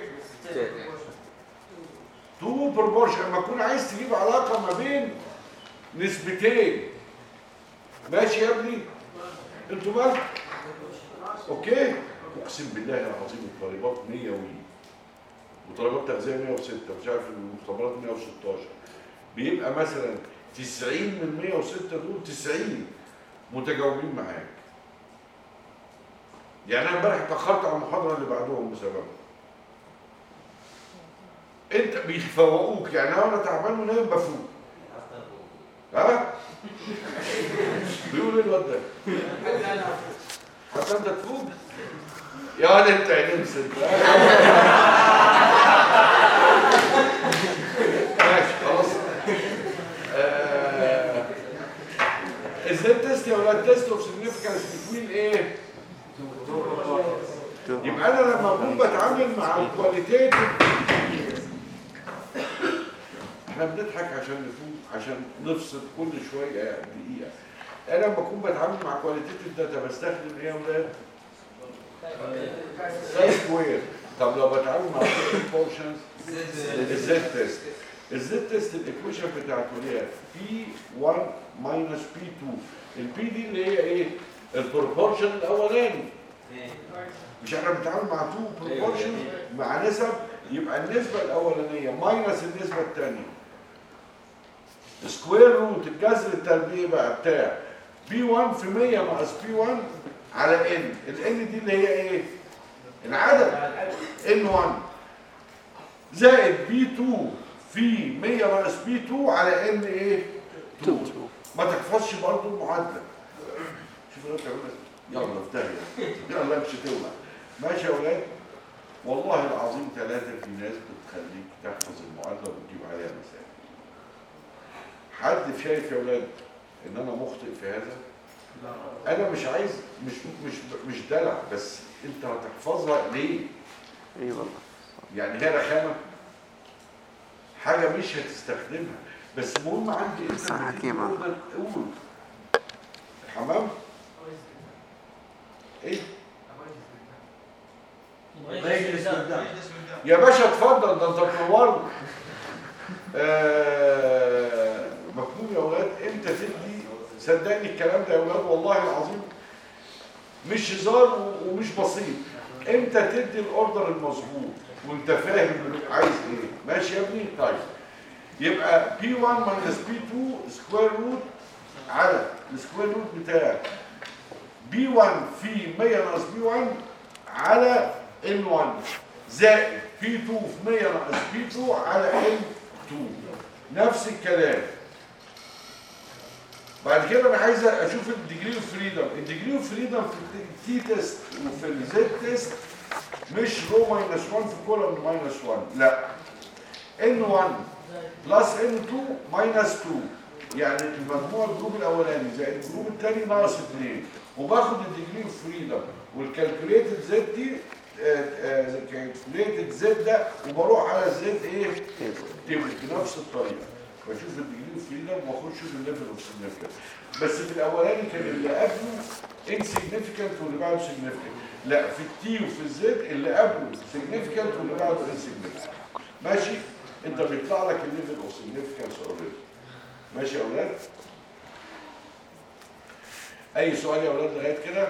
تو بروبورشن لما تكون عايز تجيب علاقه ما بين نسبتين ماشي يا ابني انتوا مالكم اوكي اقسم بالله العظيم الطالبات 100 وي وطالبات تغذيه 106 مش عارف المختبرات 116 بيبقى مثلا 90 من 106 دول 90 متجاوبين معاك يعني انا امبارح اتاخرت على المحاضره اللي بعدهم بسببها انت بيفوقوك يعني لو انا تعبان ونايم بفوق ها بيقول ايه الواد ده حتى انت تفوق يا واد انت يا نمس انت ماشي خلاص آه، ازاي التست يا ولاد تيست اوف سيجنيفيكانس بتوين ايه يبقى انا لما اكون بتعامل مع الكواليتيتيف احنا بنضحك عشان نفوق عشان نفصل كل شويه دقيقه انا لما اكون بتعامل مع كواليتيتيف داتا بستخدم ايه يا ولاد ساي سكوير طب لو بتعامل مع بورشنز الزد تيست الزد تيست الايكويشن بتاعته اللي هي بي 1 ماينس بي 2 البي دي اللي هي ايه البروبورشن الاولاني مش احنا بنتعامل مع تو بروبورشن مع نسب يبقى النسبه الاولانيه ماينس النسبه الثانيه سكوير روت الجذر التربيعي بقى بتاع بي 1 في 100 ناقص بي 1 على ان الان دي اللي هي ايه العدد ان 1 زائد بي 2 في 100 ناقص بي 2 على ان ايه 2 ما تحفظش برضه المعادله شوف انا بتعمل يلا في داهيه يلا مش هتولع ماشي يا اولاد والله العظيم ثلاثه في ناس بتخليك تحفظ المعادله وتجيب عليها مسائل حد شايف يا اولاد ان انا مخطئ في هذا انا مش عايز مش مش مش دلع بس انت هتحفظها ليه اي والله يعني هي رخامه حاجه مش هتستخدمها بس المهم عندي انت صح لما تيجي حكيمة. تقول قول الحمام ايه يا باشا اتفضل ده انت تنورنا آه مفهوم يا اولاد امتى تدي صدقني الكلام ده يا اولاد والله العظيم مش هزار و- ومش بسيط امتى تدي الاوردر المظبوط وانت فاهم عايز ايه ماشي يا ابني طيب يبقى بي 1 ماينس بي 2 سكوير روت على السكوير روت بتاعك بي 1 في 100 ناقص بي 1 على ان 1 زائد بي 2 في 100 ناقص بي 2 على ان 2 نفس الكلام بعد كده انا عايز اشوف الديجري اوف فريدم الديجري اوف فريدم في التي تيست وفي الزد تيست مش رو ماينس 1 في كولوم ماينس 1 لا ان 1 بلس ان 2 ماينس 2 يعني المجموع الجروب الاولاني زائد الجروب الثاني ناقص 2 وباخد الديجري اوف فريدم والكالكوليتد زد دي كالكوليتد زد ده وبروح على الزد ايه؟ تبقى بنفس الطريقه بشوف الديجري اوف فريدم واخش اشوف الليفل اوف سيجنفكانس بس في الاولاني كان اللي قبله انسيجنفكانت واللي بعده سيجنفكانت لا في التي وفي الزد اللي قبله سيجنفكانت واللي بعده انسيجنفكانت ماشي انت بيطلع لك الليفل اوف سيجنفكانس اوريدي ماشي يا اولاد اي سؤال يا اولاد لغايه كده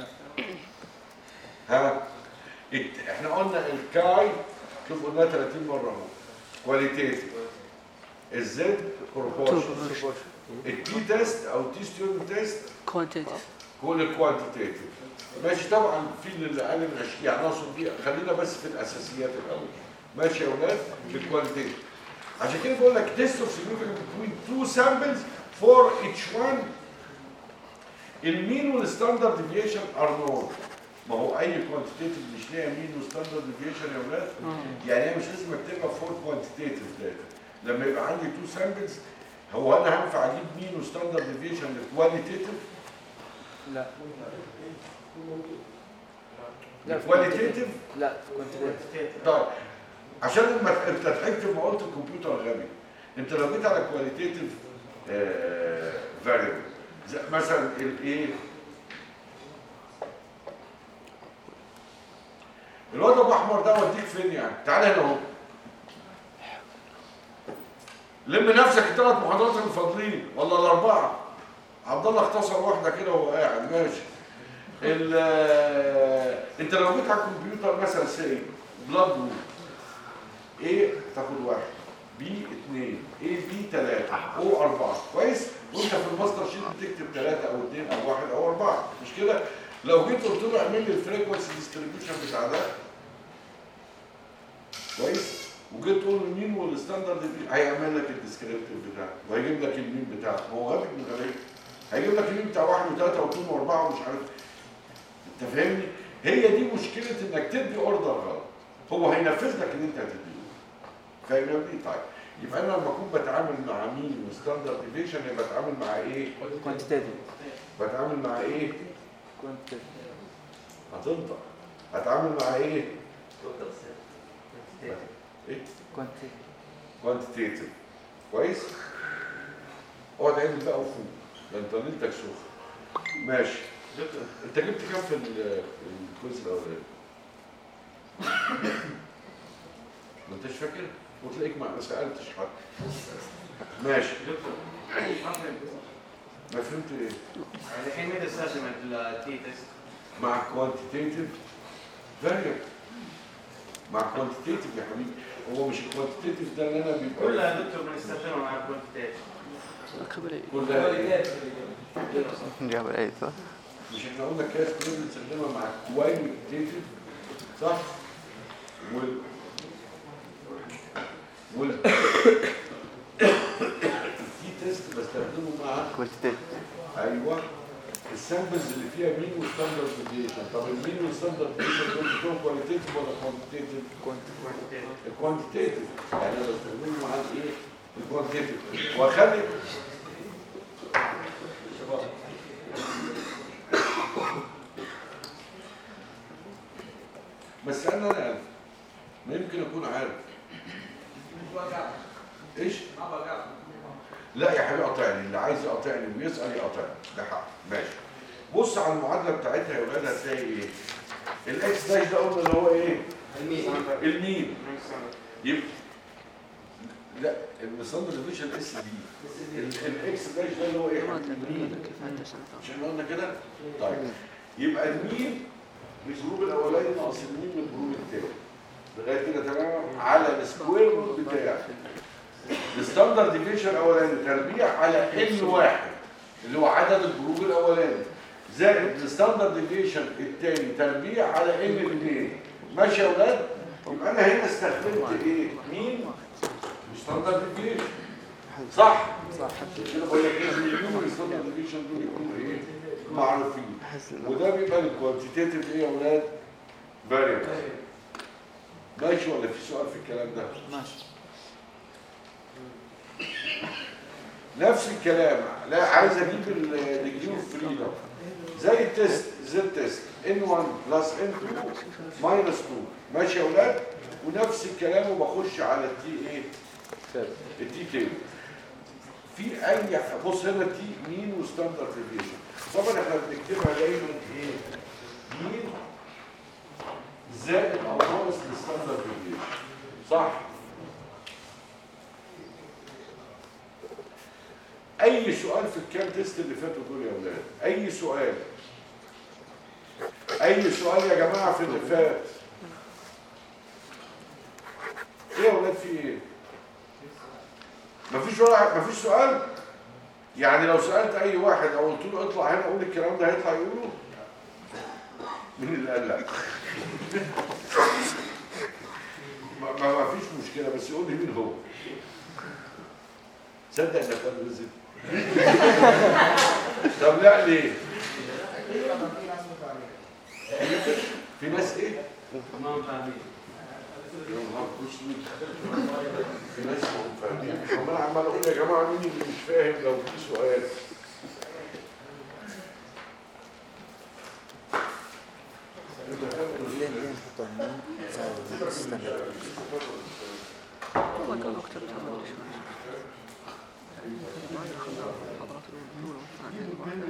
ها الت- احنا قلنا الكاي شوف قلناها 30 مره اهو كواليتيتيف الزد بروبورشن التي تيست او التي ستيودنت تيست كوانتيتيف كل الكوانتيتيف ماشي طبعا في اللي اقل من 20 يعني اقصد دي خلينا بس في الاساسيات الاول ماشي يا اولاد في الكواليتيف عشان كده بقول لك تيست اوف significance between two samples for each one المين والستاندرد ديفيشن ار نون ما هو اي كوانتيتيف مش ليها مين وستاندرد ديفيشن يا اولاد يعني هي مش لازم اكتبها فور كوانتيتيف داتا لما يبقى عندي تو سامبلز هو انا هينفع اجيب مين وستاندرد ديفيشن للكواليتيف لا لا كواليتيف لا كنت طيب عشان لما انت ضحكت لما قلت الكمبيوتر غبي انت لو جيت على كواليتيف فاريبل مثلا الايه الواد ابو احمر ده اوديك فين يعني تعالى هنا اهو لم نفسك الثلاث محاضرات اللي فاضلين ولا الاربعه عبد الله اختصر واحده كده وهو قاعد ماشي ال انت لو جيت على الكمبيوتر مثلا سي بلاد جروب ايه تاخد واحد بي اثنين ايه بي ثلاثة او اربعة كويس وانت في الماستر شيت بتكتب ثلاثة او اثنين او واحد او اربعة مش كده لو جيت قلت له اعمل لي الفريكونسي ديستريبيوشن بتاع ده كويس وجيت تقول له مين والستاندرد دي هيعمل لك الديسكريبتيف بتاعه وهيجيب لك المين بتاعه هو غبي من غبي هيجيب لك المين بتاع واحد وثلاثة واثنين واربعة ومش عارف انت فاهمني هي دي مشكلة انك تدي اوردر غلط هو هينفذ لك اللي انت هتديه فاهم يا ابني طيب يبقى انا لما اكون بتعامل مع مين وستاندرد ديفيشن يبقى بتعامل مع ايه كوانتيتيف بتعامل مع ايه كوانتيتيف هتنطق هتعامل مع ايه ايه كوانتيتيف كوانتيتيف كويس اقعد عدل بقى وفوق ده انت ليلتك سخن ماشي انت جبت كام في ال- في الكويز الاولاني ما انتش فاكر وتلاقيك ما سالتش حد ماشي ما فهمت ايه يعني الحين مين استخدم التي تيست؟ مع كوانتيتيف فاريبل مع كوانتيتيف يا حبيبي هو مش الكوانتيتيف ده اللي انا بيبقى كلها يا دكتور بنستخدمها مع الكوانتيتيف كبري كلها إيه؟ جاب العيد صح؟ مش احنا قلنا كاس كلنا بنستخدمها مع كواليتيف صح وال وال في تيست بستخدمه مع كوانتيتيف ايوه السامبلز اللي فيها مين وستاندرد ديفيشن طب المين والستاندرد ديفيشن دول بتوع كواليتيف ولا كوانتيتيف كوانتيتيف الكوانتيتيف يعني انا بستخدمه مع الايه الكوانتيتيف واخلي بس انا انا عارف ما يمكن اكون عارف ايش لا يا حبيبي قاطعني اللي عايز يقاطعني ويسال يقاطعني ده حق ماشي بص على المعادله بتاعتها يا ولاد هتلاقي ايه الاكس داش ده قلنا اللي هو ايه المين يبقى لا المصدر ديفيشن اس بي الاكس داش ده اللي هو ايه ما المين تدري كيف هندسة مش احنا قلنا كده طيب يبقى المين من الجروب الاولاني ناقص المين من الجروب الثاني لغايه كده تمام على السكوير روت بتاع الستاندرد ديفيشن الاولاني تربيع على ان واحد اللي هو عدد الجروب الاولاني زائد الستاندرد ديفيشن الثاني تربيع على ان الاثنين ماشي يا اولاد يبقى انا هنا استخدمت ايه مين ستاندرد ديفيشن صح صح كده بقول لك ايه المين والستاندرد ديفيشن دول يكونوا ايه معروفين وده بيبقى الكوانتيتيف ايه يا اولاد فاريبل ماشي ولا في سؤال في الكلام ده ماشي نفس الكلام لا عايز اجيب الديجري اوف فريدم زي التيست زد تيست ان 1 بلس ان 2 ماينس 2 ماشي يا اولاد ونفس الكلام وبخش على التي ايه ثابت التي تيبل في اي بص هنا تي مين وستاندرد ديفيشن طبعا احنا بنكتبها دايما ايه مين زائد او ناقص الستاندرد ديفيشن صح اي سؤال في الكام تيست اللي فاتوا دول يا اولاد اي سؤال اي سؤال يا جماعه في اللي فات ايه يا اولاد في ايه مفيش ولا مفيش سؤال يعني لو سالت اي واحد او قلت له اطلع هنا قول الكلام ده هيطلع يقوله مين اللي قال لا ما ما- ما فيش مشكله بس يقول لي مين هو صدق انك قد رزق طب لا ليه في ناس ايه ما فاهمين يا نهار اسود في ناس مش فاهمين طب انا عمال اقول يا جماعه مين اللي مش فاهم لو في سؤال لين لين نحطه هنا زائد الستاندرد والله كان وقت التمام شوي ما ادري خلنا المحاضرات الاولى والثانيه الواحده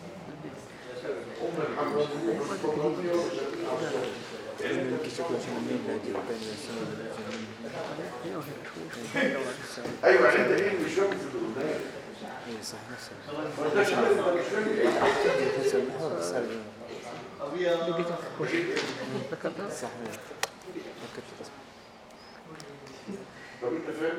كيف يكون في مين بعد بين السنة والجنين هي وهي شوي ايوه يعني انت ايه مش فاهم في الاغنيه اي صح نفسه ما انتش عارف انت مش فاهم ايه نفس المحور بس هذا لقيت وش ذكرتها صح ركبت طب انت فاهم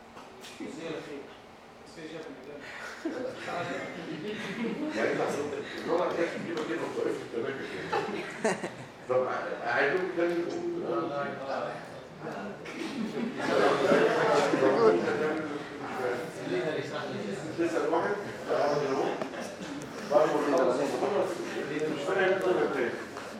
يعني انت اللغه كانت تجيبك كده وتوقف التماكن كده طب اعيدهم تاني نقول تسأل واحد بعد ما نخلص مش فاهم الطلب تاني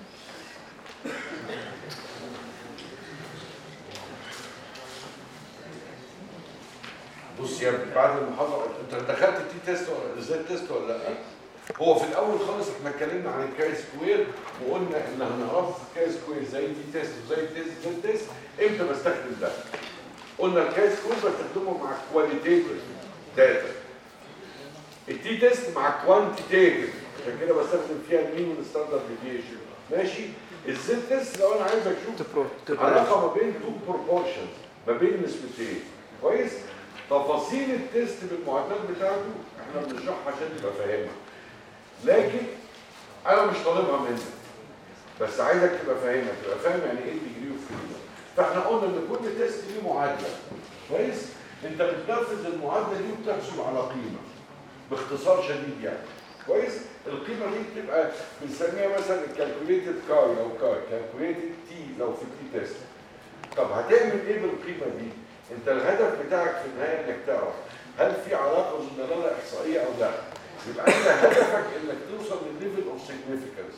بص يا ابني بعد المحاضره انت دخلت التي تيست ولا ازاي تيست ولا لا؟ هو في الاول خالص احنا اتكلمنا عن الكاي سكوير وقلنا ان هنعرفه في الكاي سكوير زي تي تيست وزي تيست زي تيست امتى بستخدم ده؟ قلنا الكاي سكوير بستخدمه مع كواليتيتيف داتا التي تيست مع كوانتيتيف عشان كده بستخدم فيها المين والستاندرد ديفيشن ماشي الزد تيست لو انا عايز اشوف تبرو تبرو علاقه ما بين تو بروبورشنز ما بين نسبتين كويس تفاصيل التيست بالمعدات بتاعته احنا بنشرحها عشان تبقى فاهمها لكن انا مش طالبها منك بس عايزك تبقى فاهمها تبقى فاهم يعني ايه ديجري اوف فريدم فاحنا قلنا ان كل تيست ليه معادله كويس انت بتنفذ المعادله دي وبتحصل على قيمه باختصار شديد يعني كويس القيمه دي بتبقى بنسميها مثلا الكالكوليتد كاي او كاي كالكوليتد تي لو في تي تيست طب هتعمل ايه بالقيمه دي انت الهدف بتاعك في النهايه انك تعرف هل في علاقه بين دلاله احصائيه او لا يبقى انت هدفك انك توصل للليفل اوف سيجنيفيكانس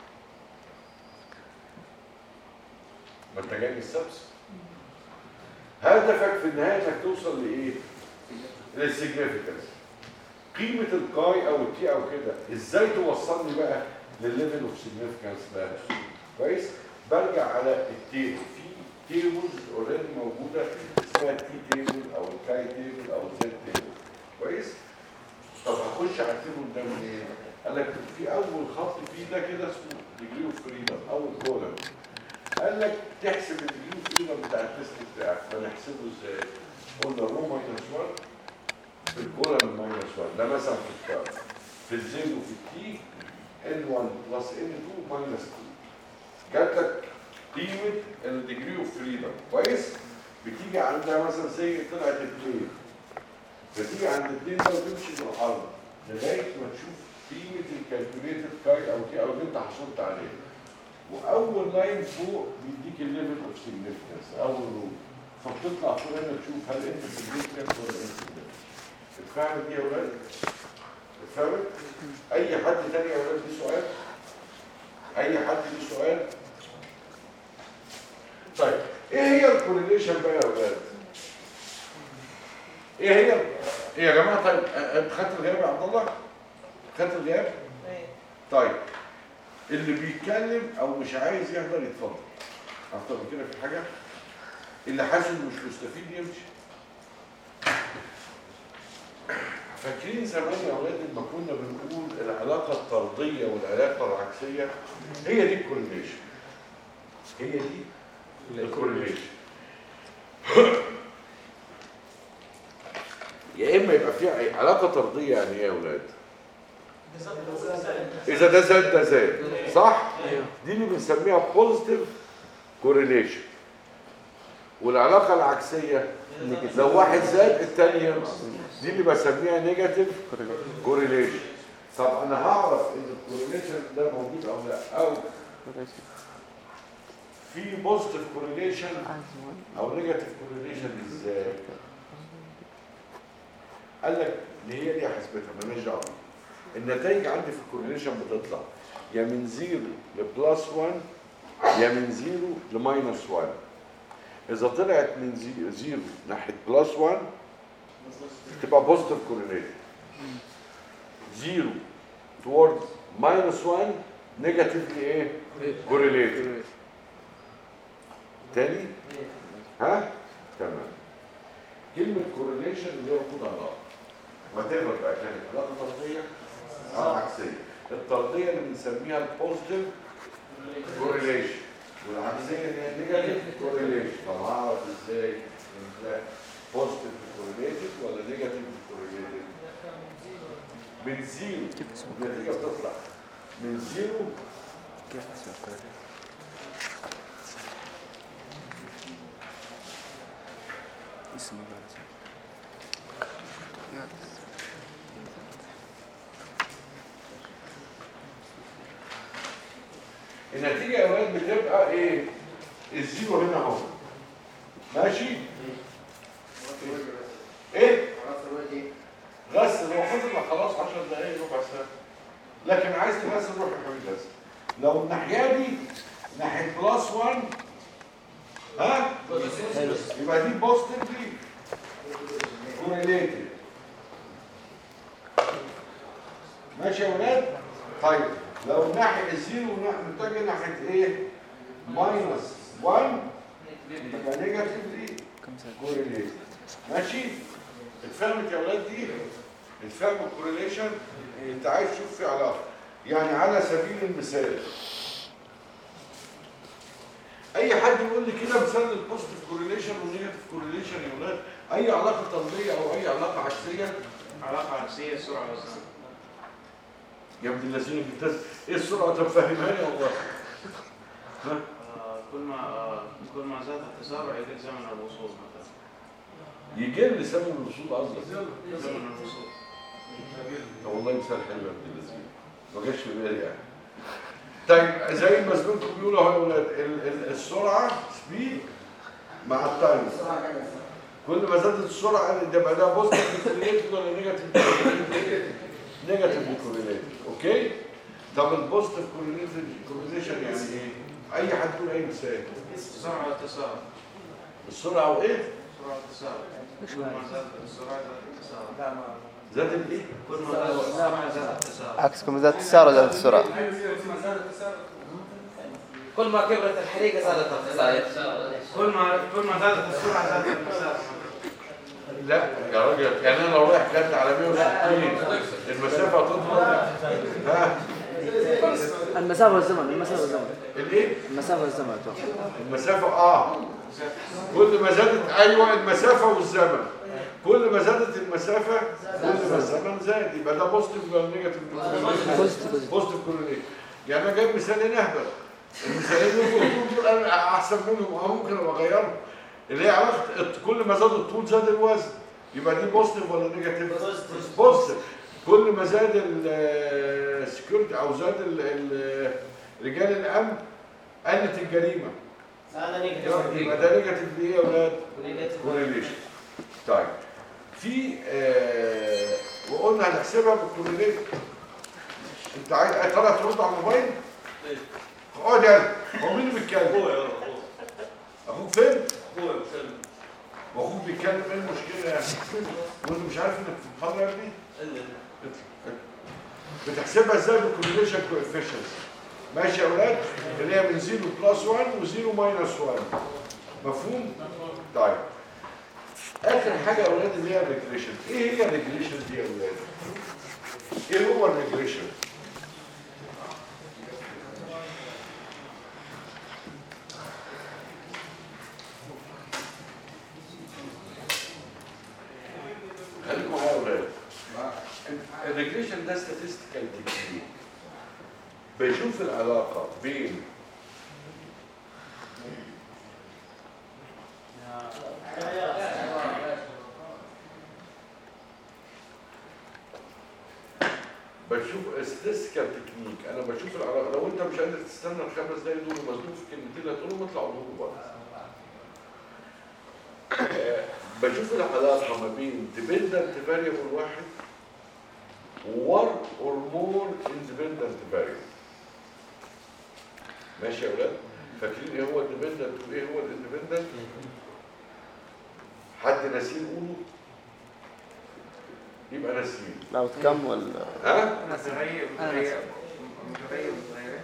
ما انت جاي من السبس هدفك في النهايه انك توصل لايه للسيجنيفيكانس قيمه الكاي او التي او كده ازاي توصلني بقى للليفل اوف سيجنيفيكانس ده كويس برجع على التيبل في تيبلز اوريدي موجوده اسمها التي تيبل او الكاي تيبل او الزد تيبل كويس طب هخش على التيبل ده منين قال لك في اول خط فيه ده كده اسمه ديجري اوف فريدم اول كولم قال لك تحسب الديجري اوف فريدم بتاع التيست بتاعك فنحسبه ازاي قلنا رو ماينس 1 في الكولم ماينس 1 ده مثلا في الكار في الزد وفي التي ان 1 بلس ان 2 ماينس 2 جات لك قيمه الديجري اوف فريدم كويس بتيجي عندها مثلا زي طلعت 2 فتيجي عند الاثنين ده وتمشي بالحرب لغايه ما تشوف قيمه الكالكوليتد كاي او تي او اللي انت حصلت عليه واول لاين فوق بيديك الليفل اوف سيجنيفيكانس اول رو فبتطلع فوق هنا تشوف هل انت سيجنيفيكانت ولا انسيجنيفيكانت اتفهمت دي يا ولاد؟ اتفهمت؟ اي حد تاني يا ولاد ليه سؤال؟ اي حد ليه سؤال؟ طيب ايه هي الكورليشن بقى يا ولاد؟ ايه هي ايه يا جماعه طيب أ- انت خدت الغياب يا عبد الله خدت الغياب ايه طيب اللي بيتكلم او مش عايز يحضر يتفضل اكتر من كده في حاجه اللي حاسس انه مش مستفيد يمشي فاكرين زمان يا اولاد لما كنا بنقول العلاقه الطرديه والعلاقه العكسيه هي دي الكورليشن هي دي الكورليشن يا اما يبقى في علاقه طرديه يعني ايه يا اولاد اذا ده زاد ده زاد صح دي اللي بنسميها بوزيتيف كورليشن والعلاقه العكسيه لو واحد زاد الثاني ينقص دي اللي بسميها نيجاتيف كورليشن طب انا هعرف ان الكورليشن ده موجود او لا او في بوزيتيف كورليشن او نيجاتيف كورليشن ازاي قال لك اللي هي دي حسبتها مالناش دعوه النتائج عندي في الكورليشن بتطلع يا من زيرو لبلس 1 يا من زيرو لماينس 1 اذا طلعت من زي- زيرو ناحيه بلس 1 تبقى بوزيتيف كورليشن زيرو توورد ماينس 1 نيجاتيفلي ايه كورليشن تاني ها تمام كلمة كورليشن اللي هي وجود علاقة وتبقى بقى كانت علاقة طردية أو عكسية الطردية اللي بنسميها البوزيتيف كورليشن والعكسية اللي هي النيجاتيف كورليشن طب هعرف ازاي بوزيتيف كورليشن ولا نيجاتيف كورليشن من زيرو النتيجة بتطلع من زيرو كيف تسوي اسمه بس النتيجة يا ولاد بتبقى ايه؟ الزيرو هنا اهو ماشي؟ ايه؟ غسل هو فضل لك خلاص 10 دقايق ربع ساعة لكن عايز تغسل روح يا حبيبي غسل لو الناحية دي ناحية بلس 1 ها؟ يبقى دي بوزيتيفلي كوريليتد ماشي يا ولاد؟ طيب لو ناحية الزيرو نا- متجه ناحية ايه؟ ماينس 1 يبقى نيجاتيفلي كم سنة كوريليشن ماشي اتفهمت يا اولاد دي اتفهم الكوريليشن انت عايز تشوف في علاقه يعني على سبيل المثال اي حد يقول لي كده مثال للبوزيتيف كوريليشن والنيجاتيف كوريليشن يا اولاد اي علاقه طرديه او اي علاقه عكسيه علاقة عكسية السرعة والزمن يا ابن الذين بتز ايه السرعه طب فهمها لي والله ها آه، كل ما آه، كل ما زاد التسارع يقل زمن الوصول مثلا يجي لي سبب الوصول قصدك زمن الوصول طب والله مثال حلو يا ابن الذين ما جاش في بالي يعني طيب زي ما زميلكم بيقولوا اهو يا اولاد ال- ال- السرعه سبيد مع التايم كل ما زادت السرعه ده يبقى ده بوزيتيف كوريليتد ولا نيجاتيف نيجاتيف كوريليتد اوكي طب البوزيتيف كوريليتد كوريليشن يعني ايه اي حد يقول اي مثال السرعة والتسارع السرعه وايه السرعة والتسارع كل ما زادت السرعة زاد التسارع زاد الايه كل ما زادت السرعة زاد التسارع عكس كم زادت السعر زادت السرعة كل ما كبرت الحريقه زادت الخسائر كل ما كل ما زادت السرعة زادت المسافة لا يا راجل يعني انا لو رايح جد على 160 المسافه هتطول ها المسافة والزمن المسافة والزمن الايه المسافة والزمن أتوقع المسافه اه كل ما زادت ايوه المسافه والزمن كل ما زادت المسافه كل ما الزمن زاد يبقى ده بوزيتيف ولا نيجاتيف بوزيتيف بوزيتيف كورليشن يعني انا جايب مثالين اهبل المثالين دول دول انا احسن منهم او ممكن ابقى اغيرهم اللي هي علاقه الت- كل ما زاد الطول زاد الوزن يبقى دي بوزيتيف ولا نيجاتيف بوزيتيف كل ما زاد السكيورتي او زاد ال- ال- رجال الامن قلت الجريمه هذا يبقى ده نيجاتيف ليه يا اولاد كورليشن طيب في آه وقلنا هنحسبها بالكورليشن انت عايز طلع ترد على الموبايل اقعد يلا هو مين اللي بيتكلم اخوك فين واخوك بيتكلم ايه المشكله يعني وانت مش عارف انك في المحاضره يا ابني بتحسبها ازاي بالكورليشن كوفيشنت ماشي يا اولاد اللي هي من 0 بلس 1 و0 ماينس 1 مفهوم طيب اخر حاجه يا اولاد اللي هي الريجريشن ايه هي الريجريشن دي يا اولاد ايه هو الريجريشن خليكم معايا يا اولاد الريجريشن ده statistical technique بشوف العلاقه بين بشوف statistical تكنيك انا بشوف العلاقه لو انت مش قادر تستنى الخمس دقايق دول ومزنوق في كلمتين اللي هتقولهم اطلع قولهم بره آه، بشوف العلاقه ما بين dependent variable واحد one or more independent variable ماشي يا اولاد فاكرين ايه هو الديبندنت وايه هو الاندبندنت حد ناسين قوله يبقى ناسين لو تكم ولا ها متغير متغير متغير متغير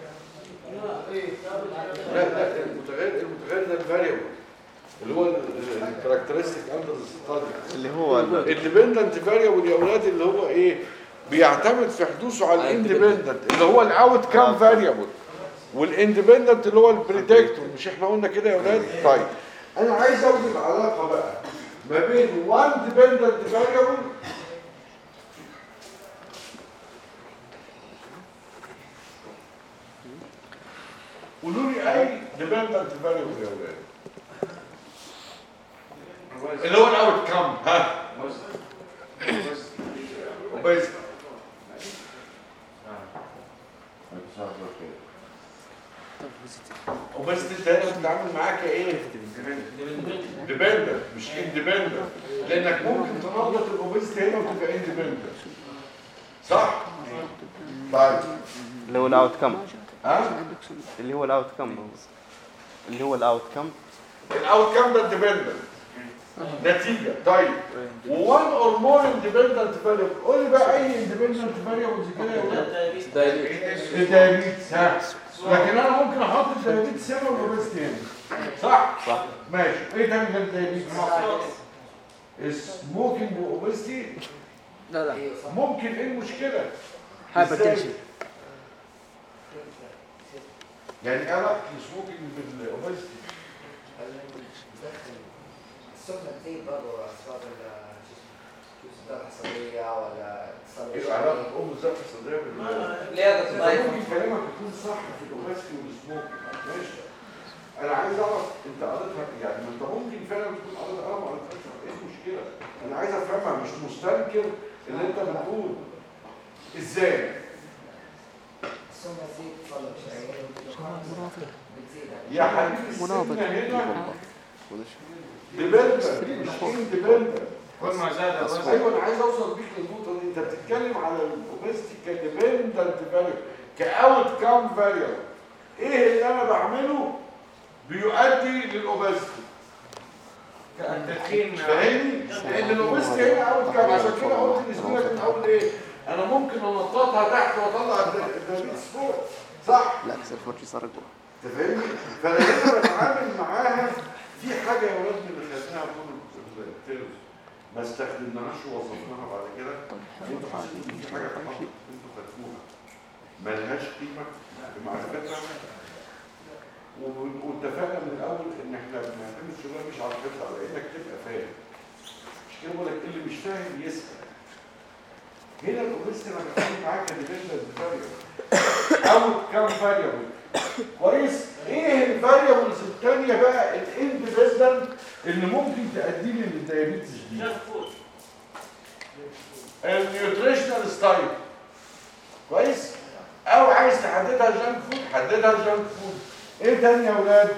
لا لا المتغير المتغير ده الفاريبل اللي هو الكاركترستيك اندر ستادي اللي هو ال- الديبندنت فاريبل يا اولاد اللي هو ايه بيعتمد في حدوثه على الاندبندنت اللي هو الاوت كام فاريبل والاندبندنت اللي هو البريدكتور مش احنا قلنا كده يا اولاد طيب انا عايز اوجد علاقه بقى ما بين وان ديبندنت فاريبل قولوا لي اي ديبندنت فاريبل يا اولاد اللي هو الاوت كام ها وبس وبس انت هنا بتتعامل معاك ايه؟ ديبندنت مش اندبندنت لانك ممكن تنظف الاوبست هنا وتبقى اندبندنت صح؟ طيب اللي هو الاوت كم ها؟ اللي هو الاوت كم اللي هو الاوت كم الاوت كام ده ديبندنت نتيجه طيب وان اور مور اندبندنت فاريبل قول لي بقى اي اندبندنت فاريبلز كده يا ولاد الدايابيتس ها لكن انا ممكن احط الدايابيتس هنا والاوبست هنا صح؟ صح ماشي ايه تاني غير الدايابيتس؟ سموكينج واوبستي لا لا ممكن ايه المشكله؟ هايبرتنشن يعني ايه علاقه السموكينج بالاوبستي؟ السكر كتير برضه اسباب الصداع الحصريه ولا اتصال ايه علاقه ام الذات الصدريه بال ليه انت ده ممكن كلامك يكون صح في الاوبستي والسموكينج ماشي انا عايز اعرف انت قريتها يعني ما انت ممكن فعلا تكون قريتها انا ما قريتهاش ايه المشكله؟ انا عايز افهمها مش مستنكر اللي انت بتقول ازاي؟ السمنه تزيد تصلب شويه مناطق بتزيد يا حبيبي السنه مناطق هنا ديبندنت مش اندبندنت كل ما زاد الوزن ايوه انا عايز اوصل بيك للنقطه دي انت بتتكلم على الاوبستي كديبندنت فاريبل كاوت كام فاريبل ايه اللي انا بعمله بيؤدي للاوبستي التدخين فاهمني لان الاوبستي هنا اوت كام عشان كده قلت لزميلك من اول ايه انا ممكن انططها تحت واطلع الدبابيس فوق صح لا بس الفرشي صار اقوى انت فاهمني فانا هنا بتعامل معاها في حاجه يا ولاد من اللي خدناها طول الترم ما استخدمناهاش ووظفناها بعد كده انتوا حاسين ان في حاجه اتحطت انتوا خدتوها ملهاش قيمه في معرفتها و- واتفقنا من الاول ان احنا بنعتمد شغلنا مش على الحفظ على انك تبقى فاهم مش كده بقول لك اللي مش فاهم يسال هنا الاوبست انا بتكلم معاك كديبندنت فاريبل او كام فاريبل كويس ايه الفاريبلز الثانيه بقى الاندبندنت اللي ممكن تؤدي لي للديابيتس دي النيوتريشنال ستايل كويس او عايز تحددها جانك فود حددها جانك فود ايه تاني يا اولاد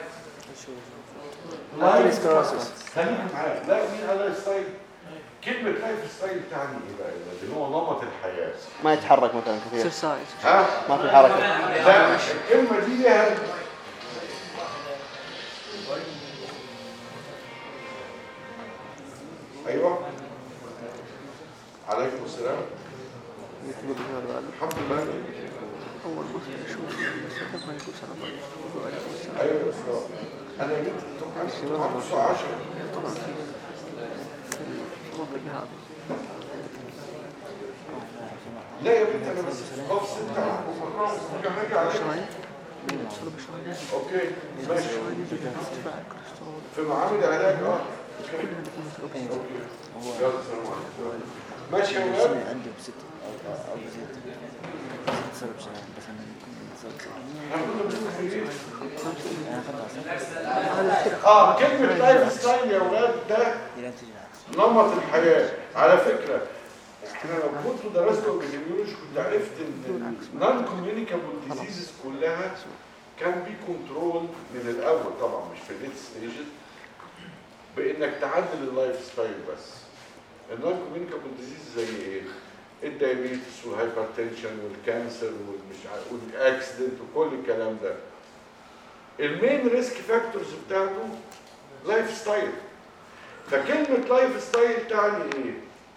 لايف سكلروسيس. خليك معايا لا مين قال لايف ستايل كلمه لايف ستايل تعني ايه بقى يا اولاد اللي هو نمط الحياه ما يتحرك مثلا كثير اكسرسايز ها ما في حركه لا الكلمه دي ليها ايوه عليكم السلام يقول لي هذا بعد. الحمد لله اول ما اشوف بس لما يكون سرطان يقول عليكم السلام ايوه يا استاذ انا جيت الصبح الساعه 10 طبعا في وافق هذا لا يا بنت انا بس افصل تعب وممكن حاجه عليك شرايين شرب شرايين اوكي ماشي شرايين يزيد ارتفاع الكوليسترول في معامل علاج اه كل هذه كلها هو يلا سلام عليكم ماشي يا ولاد السنة عنده بست أو أو بزيد ست سبب شهر بس أنا يمكن أنا أخذها اه كلمه لايف ستايل يا ولاد ده إلى تجي العكس نمط الحياة على فكرة احنا لو كنتوا درستوا الابيديميولوجي كنت عرفت ان النون كوميونيكابل ديزيزز كلها كان بي كنترول من الاول طبعا مش في الليت ستيجز بانك تعدل اللايف ستايل بس النون كوميونيكابل ديزيز زي ايه؟ الدايابيتس والهايبرتنشن والكانسر والمش عارف والاكسيدنت وكل الكلام ده المين ريسك فاكتورز بتاعته لايف ستايل فكلمة لايف ستايل تعني ايه؟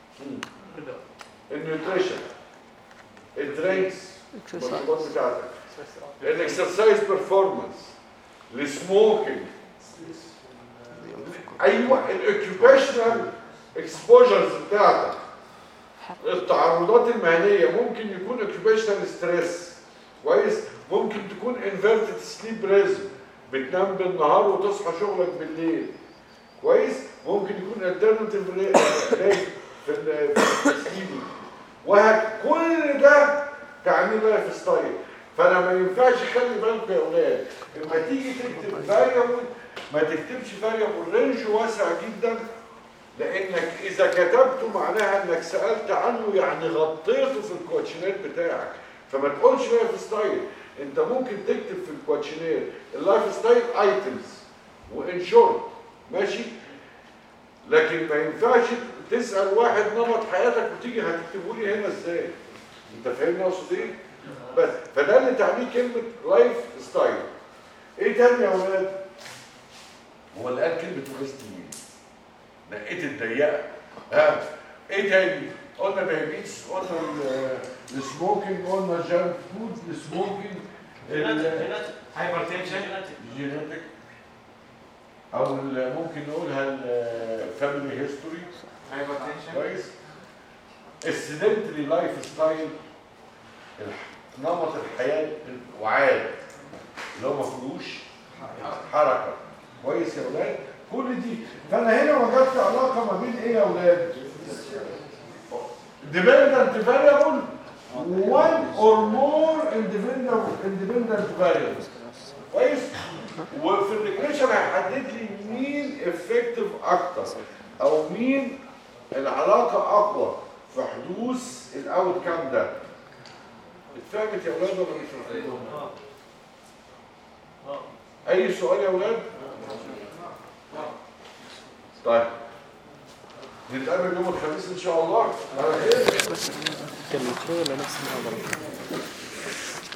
النيوتريشن الدرينكس المشروبات بتاعتك الاكسرسايز بيرفورمانس السموكينج ايوه الاوكيوبيشنال اكسبوجرز بتاعتك التعرضات المهنيه ممكن يكون اوكيوبيشنال ستريس كويس ممكن تكون انفيرتد سليب ريزم بتنام بالنهار وتصحى شغلك بالليل كويس ممكن يكون الترناتيف ريت في ال- في السليب وهك كل ده تعميل لايف ستايل فانا ما ينفعش خلي بالكم يا اولاد لما تيجي تكتب فاريبل ما تكتبش فاريبل رينج واسع جدا لانك اذا كتبته معناها انك سالت عنه يعني غطيته في الكوتشنير بتاعك فما تقولش لايف ستايل انت ممكن تكتب في الكوتشنير اللايف ستايل ايتمز وان شورت ماشي لكن ما ينفعش تسال واحد نمط حياتك وتيجي هتكتبه لي هنا ازاي انت فاهمني اقصد ايه بس فده اللي تعنيه كلمه لايف ستايل ايه تاني يا ولاد هو اللي قال كلمه ويست مين نقيت الضيقه ها ايه تاني قلنا دايابيتس قلنا ال- السموكينج قلنا الجانك فود السموكينج هايبرتنشن الجينيتك او ال- ممكن نقولها الفاميلي هيستوري هايبرتنشن كويس السيدنتري لايف ستايل نمط الحياه وعاده اللي هو ما فيهوش حركه كويس يا اولاد كل دي فانا هنا وجدت علاقه ما بين ايه يا اولاد dependent variable one or more independent independent variables كويس وفي الريجريشن هيحدد لي مين افكتيف اكتر او مين العلاقه اقوى في حدوث الاوت كام ده اتفهمت يا اولاد ولا مش مفهوم اي سؤال يا اولاد طيب نتقابل يوم الخميس ان شاء الله على خير كان شوي ولا نفس المحاضرة؟